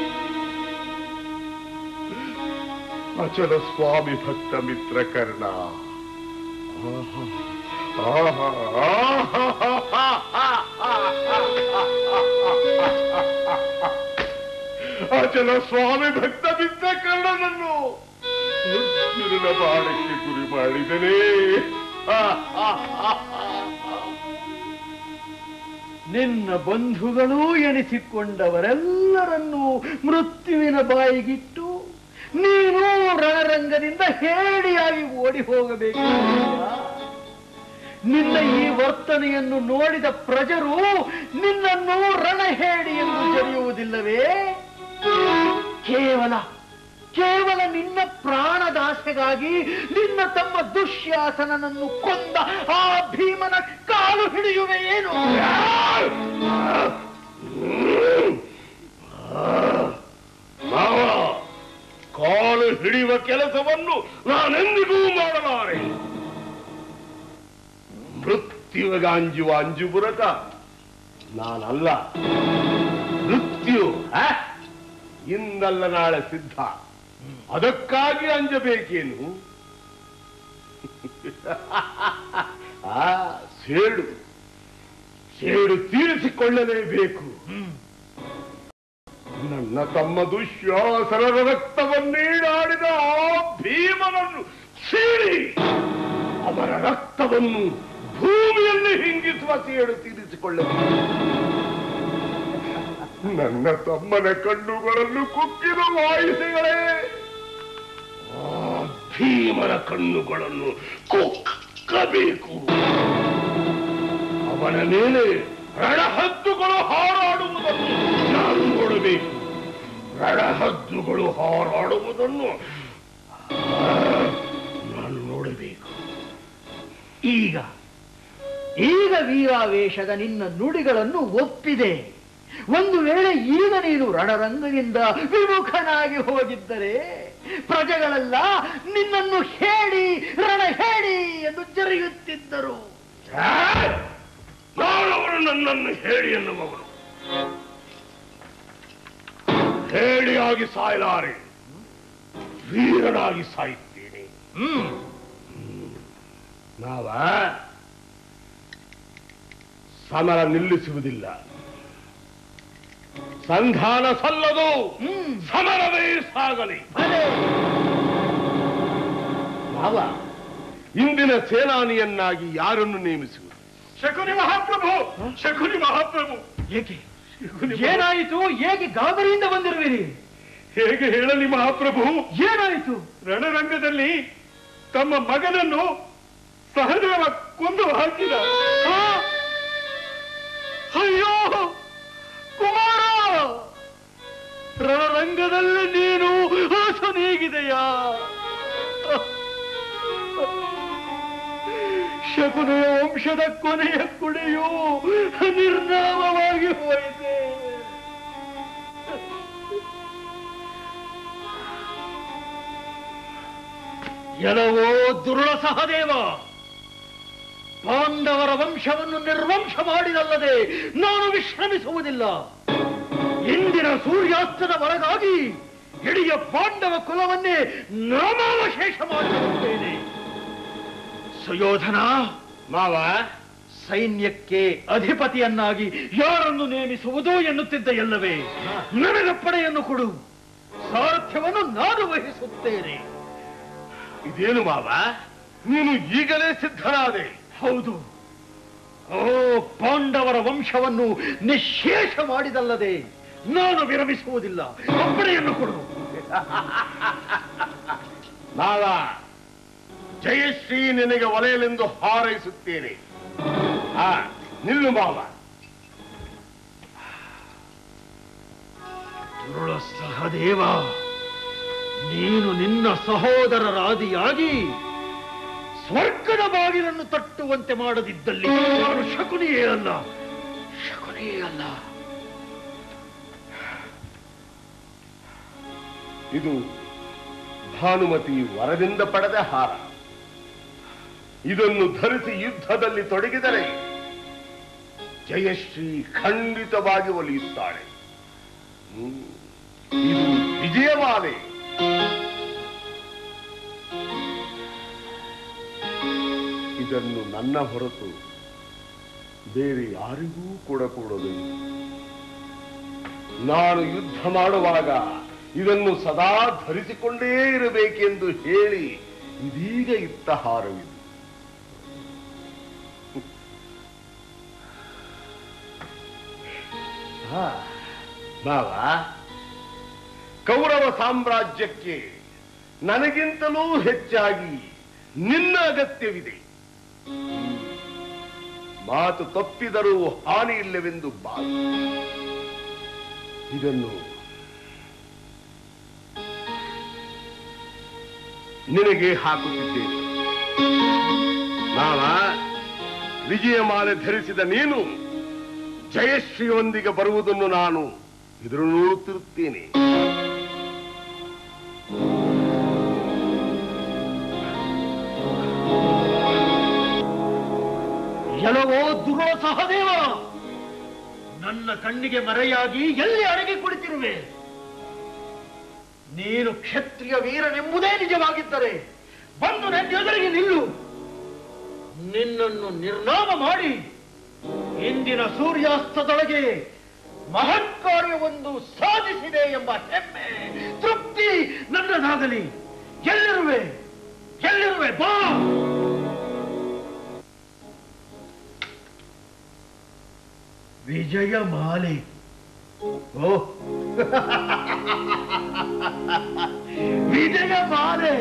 ಅಚಲ ಸ್ವಾಮಿ ಭಕ್ತ ಮಿತ್ರ ಕರ್ಣ ಆಹಾ, ಆಹಾ, ಅಚಲ ಸ್ವಾಮಿ ಭಕ್ತ ಮಿತ್ರ ಕರ್ಣನನ್ನು ಅರ್ಜುನನ ಬಾಣಕ್ಕೆ ಗುರಿ ಮಾಡಿದನೇ ನಿನ್ನ ಬಂಧುಗಳೂ ಎನಿಸಿಕೊಂಡವರೆಲ್ಲರನ್ನೂ ಮೃತ್ಯುವಿನ ಬಾಯಿಗಿಟ್ಟು ನೀನು ರಣರಂಗದಿಂದ ಹೇಡಿಯಾಗಿ ಓಡಿ ಹೋಗಬೇಕು ನಿನ್ನ ಈ ವರ್ತನೆಯನ್ನು ನೋಡಿದ ಪ್ರಜರು ನಿನ್ನನ್ನು ರಣಹೇಡಿ ಎಂದು ಜರಿಯುವುದಿಲ್ಲವೇ ಕೇವಲ ಕೇವಲ ನಿನ್ನ ಪ್ರಾಣದಾಸೆಗಾಗಿ ನಿನ್ನ ತಮ್ಮ ದುಶ್ಯಾಸನನನ್ನು ಕೊಂದ ಆ ಭೀಮನ ಕಾಲು ಹಿಡಿಯುವೆ ಏನು ಮಾವ ಕಾಲು ಹಿಡಿಯುವ ಕೆಲಸವನ್ನು ನಾನೆಂದಿಗೂ ಮಾಡಲಾರೆ ಮೃತ್ಯುವಿಗೆ ಅಂಜುವ ಅಂಜುಬುರಕ ನಾನಲ್ಲ ಮೃತ್ಯು ಆ? ಇಂದಲ್ಲ ನಾಳೆ ಸಿದ್ಧ ಅದಕ್ಕಾಗಿ ಅಂಜಬೇಕೇನು ಆ ಸೇಡು ಸೇಡು ತೀರಿಸಿಕೊಳ್ಳಲೇಬೇಕು ನನ್ನ ತಮ್ಮ ದುಶ್ಯಾಸನರ ರಕ್ತವನ್ನೀಡಾಡಿದ ಆ ಭೀಮನನ್ನು ಸೀಳಿ ಅವರ ರಕ್ತವನ್ನು ಭೂಮಿಯಲ್ಲಿ ಹಿಂಗಿಸುವ ಸೇಡು ತೀರಿಸಿಕೊಳ್ಳಬೇಕು ನನ್ನ ತಮ್ಮನ ಕಣ್ಣುಗಳನ್ನು ಕುಕ್ಕಿದ ವಾಯಿಸಿಗಳೇ ಆ ಭೀಮನ ಕಣ್ಣುಗಳನ್ನು ಕುಕ್ಕಬೇಕು ಅವನ ಮೇಲೆ ರಣಹದ್ದುಗಳು ಹಾರಾಡುವುದನ್ನು ನಾನು ನೋಡಬೇಕು ರಣಹದ್ದುಗಳು ಹಾರಾಡುವುದನ್ನು ಆ, ನಾನು ನೋಡಬೇಕು ಈಗ ಈಗ ವೀರಾವೇಶದ ನಿನ್ನ ನುಡಿಗಳನ್ನು ಒಪ್ಪಿದೆ ಒಂದು ವೇಳೆ ಈಗ ನೀನು ರಣರಂಗದಿಂದ ವಿಮುಖನಾಗಿ ಹೋಗಿದ್ದರೆ ಪ್ರಜೆಗಳೆಲ್ಲ ನಿನ್ನನ್ನು ಹೇಳಿ ರಣ ಹೇಳಿ ಎಂದು ಜರಿಯುತ್ತಿದ್ದರು ನಾನವರು ನನ್ನನ್ನು ಹೇಳಿ ಎನ್ನುವವರು ಹೇಳಿಯಾಗಿ ಸಾಯಲಾರೆ ವೀರನಾಗಿ ಸಾಯುತ್ತೇನೆ ಹ್ಮ್ ನಾವ ಸಮರ ನಿಲ್ಲಿಸುವುದಿಲ್ಲ ಸಂಧಾನ ಸಲ್ಲದು ಹ್ಮ್ ಸಮರವೇ ಸಾಗಲಿ ಅದೇ ಮಾವ ಇಂದಿನ ಸೇನಾನಿಯನ್ನಾಗಿ ಯಾರನ್ನು ನೇಮಿಸುವುದು ಶಕುನಿ ಮಹಾಪ್ರಭು ಶಕುನಿ ಮಹಾಪ್ರಭು ಏಕೆ ಏನಾಯಿತು ಹೇಗೆ ಗಾಬರಿಯಿಂದ ಬಂದಿರುವಿರಿ ಹೇಗೆ ಹೇಳಲಿ ಮಹಾಪ್ರಭು ಏನಾಯಿತು ರಣರಂಗದಲ್ಲಿ ತಮ್ಮ ಮಗನನ್ನು ಸಹದೇವ ಕೊಂದು ಹಾಕಿದ ಆ! ಅಯ್ಯೋ ಕುಮಾರ ರಣರಂಗದಲ್ಲಿ ನೀನು ಹಾಸನೇಗಿದೆಯಾ ಶಕುನೆಯ ವಂಶದ ಕೊನೆಯ ಕುಡಿಯು ನಿರ್ನಾಮವಾಗಿ ಹೋಯಿತೆ ಎಲವೋ ದುರುಳ ಸಹದೇವ ಪಾಂಡವರ ವಂಶವನ್ನು ನಿರ್ವಂಶ ಮಾಡಿದಲ್ಲದೆ ನಾನು ವಿಶ್ರಮಿಸುವುದಿಲ್ಲ ಇಂದಿನ ಸೂರ್ಯಾಸ್ತದ ಒಳಗಾಗಿ ಇಡೀ ಪಾಂಡವ ಕುಲವನ್ನೇ ನಾಮಾವಶೇಷ ಮಾಡಿರುತ್ತೇನೆ ಸುಯೋಧನ ಮಾವ ಸೈನ್ಯಕ್ಕೆ ಅಧಿಪತಿಯನ್ನಾಗಿ ಯಾರನ್ನು ನೇಮಿಸುವುದು ಎನ್ನುತ್ತಿದ್ದ ಎಲ್ಲವೇ ನನಗ ಪಡೆಯನ್ನು ಕೊಡು ಸಾರಥ್ಯವನ್ನು ನಾನು ವಹಿಸುತ್ತೇನೆ ಇದೇನು ಮಾವ ನೀನು ಈಗಲೇ ಸಿದ್ಧನಾದೆ ಹೌದು ಓ ಪಾಂಡವರ ವಂಶವನ್ನು ನಿಶೇಷ ಮಾಡಿದಲ್ಲದೆ ನಾನು ವಿರಮಿಸುವುದಿಲ್ಲ ಅಪ್ಪಣೆಯನ್ನು ಕೊಡು ಮಾವ ಜಯಶ್ರೀ ನಿನಗೆ ಒಲೆಯಲೆಂದು ಹಾರೈಸುತ್ತೇನೆ ಆ ನಿಲ್ಲು ಮಾವ ದುರುಳ ಸಹದೇವ ನೀನು ನಿನ್ನ ಸಹೋದರರಾದಿಯಾಗಿ ಸ್ವರ್ಗದ ಬಾಗಿಲನ್ನು ತಟ್ಟುವಂತೆ ಮಾಡದಿದ್ದಲ್ಲಿ ನಾನು ಶಕುನಿಯೇ ಅಲ್ಲ ಶಕುನಿಯೇ ಅಲ್ಲ ಇದು ಭಾನುಮತಿ ವರದಿಂದ ಪಡೆದ ಹಾರ ಇದನ್ನು ಧರಿಸಿ ಯುದ್ಧದಲ್ಲಿ ತೊಡಗಿದರೆ ಜಯಶ್ರೀ ಖಂಡಿತವಾಗಿ ಒಲಿಯುತ್ತಾಳೆ ಹ್ಮ್. ಇದು ವಿಜಯಮಾಲೆ ಇದನ್ನು ನನ್ನ ಹೊರತು ಬೇರೆ ಯಾರಿಗೂ ಕೊಡಕೂಡದು ನಾನು ಯುದ್ಧ ಮಾಡುವಾಗ ಇದನ್ನು ಸದಾ ಧರಿಸಿಕೊಂಡೇ ಇರಬೇಕೆಂದು ಹೇಳಿ ಇದೀಗ ಇತ್ತ ಹಾರವಿದು ಹಾ, ಬಾವ ಕೌರವ ಸಾಮ್ರಾಜ್ಯಕ್ಕೆ ನನಗಿಂತಲೂ ಹೆಚ್ಚಾಗಿ ನಿನ್ನ ಅಗತ್ಯವಿದೆ ಹ್ಮ್. ಮಾತು ತಪ್ಪಿದರೂ ಹಾನಿ ಇಲ್ಲವೆಂದು ಬಾಯಿ ಇದನ್ನು ನಿನಗೆ ಹಾಕುತ್ತಿದ್ದೇನೆ ನಾವ ವಿಜಯಮಾಲೆ ಧರಿಸಿದ ನೀನು ಜಯಶ್ರೀಯೊಂದಿಗೆ ಬರುವುದನ್ನು ನಾನು ಎದುರು ನೋಡುತ್ತಿರುತ್ತೇನೆ ಎಲವೋ ದುರೋ ಸಹದೇವ ನನ್ನ ಕಣ್ಣಿಗೆ ಮರೆಯಾಗಿ ಎಲ್ಲಿ ಅಡಗಿ ಕುಳಿತಿರುವೆ ನೀನು ಕ್ಷತ್ರಿಯ ವೀರನೆಂಬುದೇ ನಿಜವಾಗಿದ್ದರೆ ಬಂದು ನನ್ನ ಎದುರಿಗೆ ನಿಲ್ಲು ನಿನ್ನನ್ನು ನಿರ್ನಾಮ ಮಾಡಿ ಇಂದಿನ ಸೂರ್ಯಾಸ್ತದೊಳಗೆ ಮಹತ್ ಕಾರ್ಯವೊಂದು ಸಾಧಿಸಿದೆ ಎಂಬ ಹೆಮ್ಮೆ ತೃಪ್ತಿ ನನ್ನದಾಗಲಿ ಎಲ್ಲಿರುವೆ ಎಲ್ಲಿರುವೆ ಬಾ ವಿಜಯ ಮಾಲೆ ಓ ವಿಜಯ ಮಾಲೆ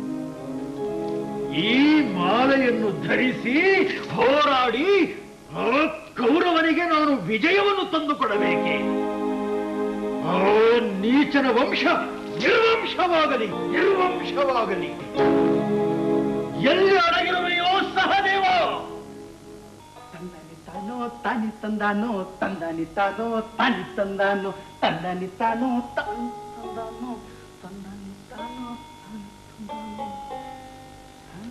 ಈ ಮಾಲೆಯನ್ನು ಧರಿಸಿ ಹೋರಾಡಿ ಆ ಕೌರವನಿಗೆ ನಾನು ವಿಜಯವನ್ನು ತಂದುಕೊಡಬೇಕೆ ಆ ನೀಚನ ವಂಶ ನಿರ್ವಂಶವಾಗಲಿ ನಿರ್ವಂಶವಾಗಲಿ ಎಲ್ಲಿ ಅಡಗಿರುವೆಯೋ ಸಹದೇವ ತಂದಾನಿ ತಾನೋ ತಾನಿ ತಂದಾನೋ ತಂದಾನಿ ತಾನೋ ತಾನಿ ತಂದಾನೋ ತಂದಾನಿ ತಾನೋ ತಾನಿ ತಂದಾನೋ ತಂದಾನಿ ತಾನೋ ತಾನಿ ತಂದಾನೋ ಹ?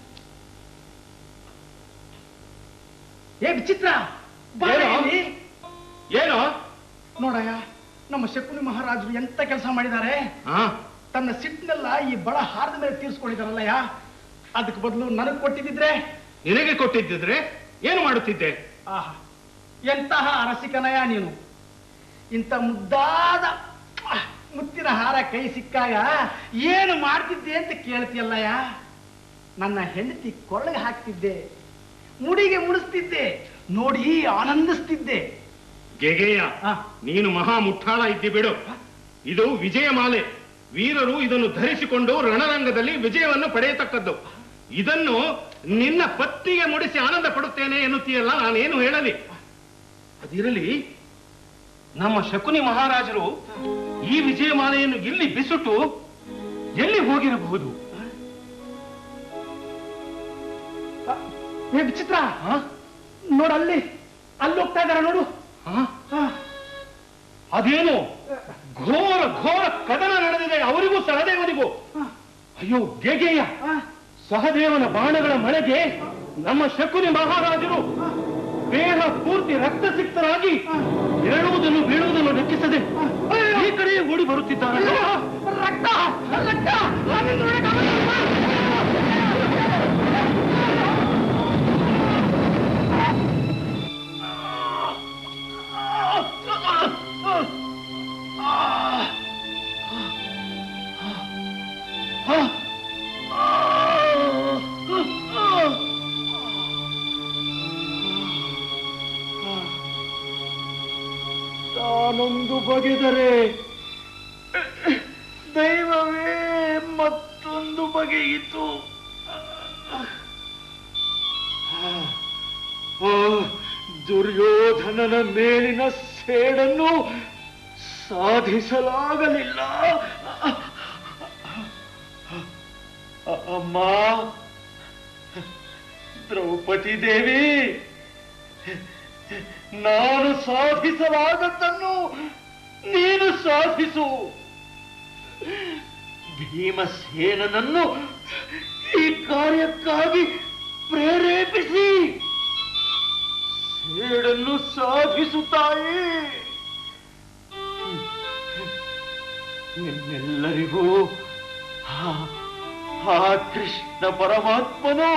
ಏ ವಿಚಿತ್ರ ಬಾ ಏನು? ಇಲ್ಲಿ. ಏನು ನೋಡಯ್ಯ ನಮ್ಮ ಶಕುನಿ ಮಹಾರಾಜರು ಎಂತ ಕೆಲಸ ಮಾಡಿದ್ದಾರೆ ಆ, ತನ್ನ ಸಿಟ್ಟಿನೆಲ್ಲ ಈ ಬಳ ಹಾರದ ಮೇಲೆ ತೀರ್ಸ್ಕೊಂಡಿದಾರಲ್ಲಯ್ಯ ಅದಕ್ಕೆ ಬದಲು ನನಗೆ ಕೊಟ್ಟಿದ್ದಿದ್ರೆ ನಿನಗೆ ಕೊಟ್ಟಿದ್ದಿದ್ರೆ ಏನು ಮಾಡುತ್ತಿದ್ದೆ ಆಹಾ ಎಂತಹ ಅರಸಿಕನಯ ನೀನು ಇಂಥ ಮುದ್ದಾದ ಆಹ್, ಮುತ್ತಿನ ಹಾರ ಕೈ ಸಿಕ್ಕಾಗ ಏನು ಮಾಡ್ತಿದ್ದೆ ಅಂತ ಕೇಳ್ತಿಯಲ್ಲಯ್ಯ ನನ್ನ ಹೆಂಡತಿ ಕೊರಳಿಗೆ ಹಾಕ್ತಿದ್ದೆ ಮುಡಿಗೆ ಮುಡಿಸ್ತಿದ್ದೆ ನೋಡಿ ಆನಂದಿಸ್ತಿದ್ದೆ ಗೆಗೆಯ ಆ. ನೀನು ಮಹಾ ಮುಠಾಳ ಇದ್ದಿ ಬಿಡು ಇದು ವಿಜಯಮಾಲೆ ವೀರರು ಇದನ್ನು ಧರಿಸಿಕೊಂಡು ರಣರಂಗದಲ್ಲಿ ವಿಜಯವನ್ನು ಪಡೆಯತಕ್ಕದ್ದು ಇದನ್ನು ನಿನ್ನ ಪತ್ತಿಗೆ ಮುಡಿಸಿ ಆನಂದ ಪಡುತ್ತೇನೆ ಎನ್ನುತ್ತೀಯಲ್ಲ ನಾನೇನು ಹೇಳಲಿ ಅದಿರಲಿ ನಮ್ಮ ಶಕುನಿ ಮಹಾರಾಜರು ಈ ವಿಜಯಮಾಲೆಯನ್ನು ಇಲ್ಲಿ ಬಿಸುಟು ಎಲ್ಲಿ ಹೋಗಿರಬಹುದು ಏ ವಿಚಿತ್ರ ನೋಡು ಅಲ್ಲಿ ಅಲ್ಲಿ ಹೋಗ್ತಾ ಇದಾರೆ ನೋಡು ಆ? ಅದೇನು ಘೋರ ಘೋರ ಕದನ ನಡೆದಿದೆ ಅವರಿಗೂ ಸಹದೇವನಿಗೂ ಅಯ್ಯೋ ಗೆಗೆಯ ಸಹದೇವನ ಬಾಣಗಳ ಮಳೆಗೆ ನಮ್ಮ ಶಕುನಿ ಮಹಾರಾಜರು ದೇಹ ಪೂರ್ತಿ ರಕ್ತಸಿಕ್ತರಾಗಿ ಏಳುವುದನ್ನು ಬೀಳುವುದನ್ನು ಲೆಕ್ಕಿಸದೆ ಈ ಕಡೆ ಓಡಿ ಬರುತ್ತಿದ್ದಾರೆ ರಕ್ತ ರಕ್ತ ತಾನೊಂದು ಬಗೆದರೆ ದೈವವೇ ಮತ್ತೊಂದು ಬಗೆಯಿತು ಆ, ದುರ್ಯೋಧನನ ಮೇಲಿನ ಸೇಡನ್ನು ಸಾಧಿಸಲಾಗಲಿಲ್ಲ ಅ- ಅಮ್ಮ ದ್ರೌಪದಿ ದೇವಿ ನಾನು ಸಾಧಿಸಲಾಗದ್ದನ್ನು ನೀನು ಸಾಧಿಸು ಭೀಮಸೇನನನ್ನು ಈ ಕಾರ್ಯಕ್ಕಾಗಿ ಪ್ರೇರೇಪಿಸಿ ಸೇಡನ್ನು ಸಾಧಿಸುತ್ತಾಯಿ ನಿಮ್ಮೆಲ್ಲರಿಗೂ ಆ- ಆ ಕೃಷ್ಣ ಪರಮಾತ್ಮನು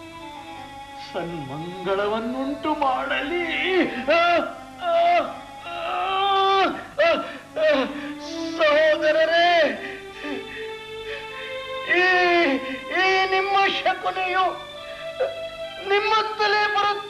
ಸನ್ಮಂಗಳವನ್ನುಂಟು ಮಾಡಲಿ ಆ, ಆ, ಆ, ಆ, ಆ, ಸಹೋದರರೇ ಈ ಈ ನಿಮ್ಮ ಶಕುನಿಯು ನಿಮ್ಮತ್ತಲೇ ಬರುತ್ತ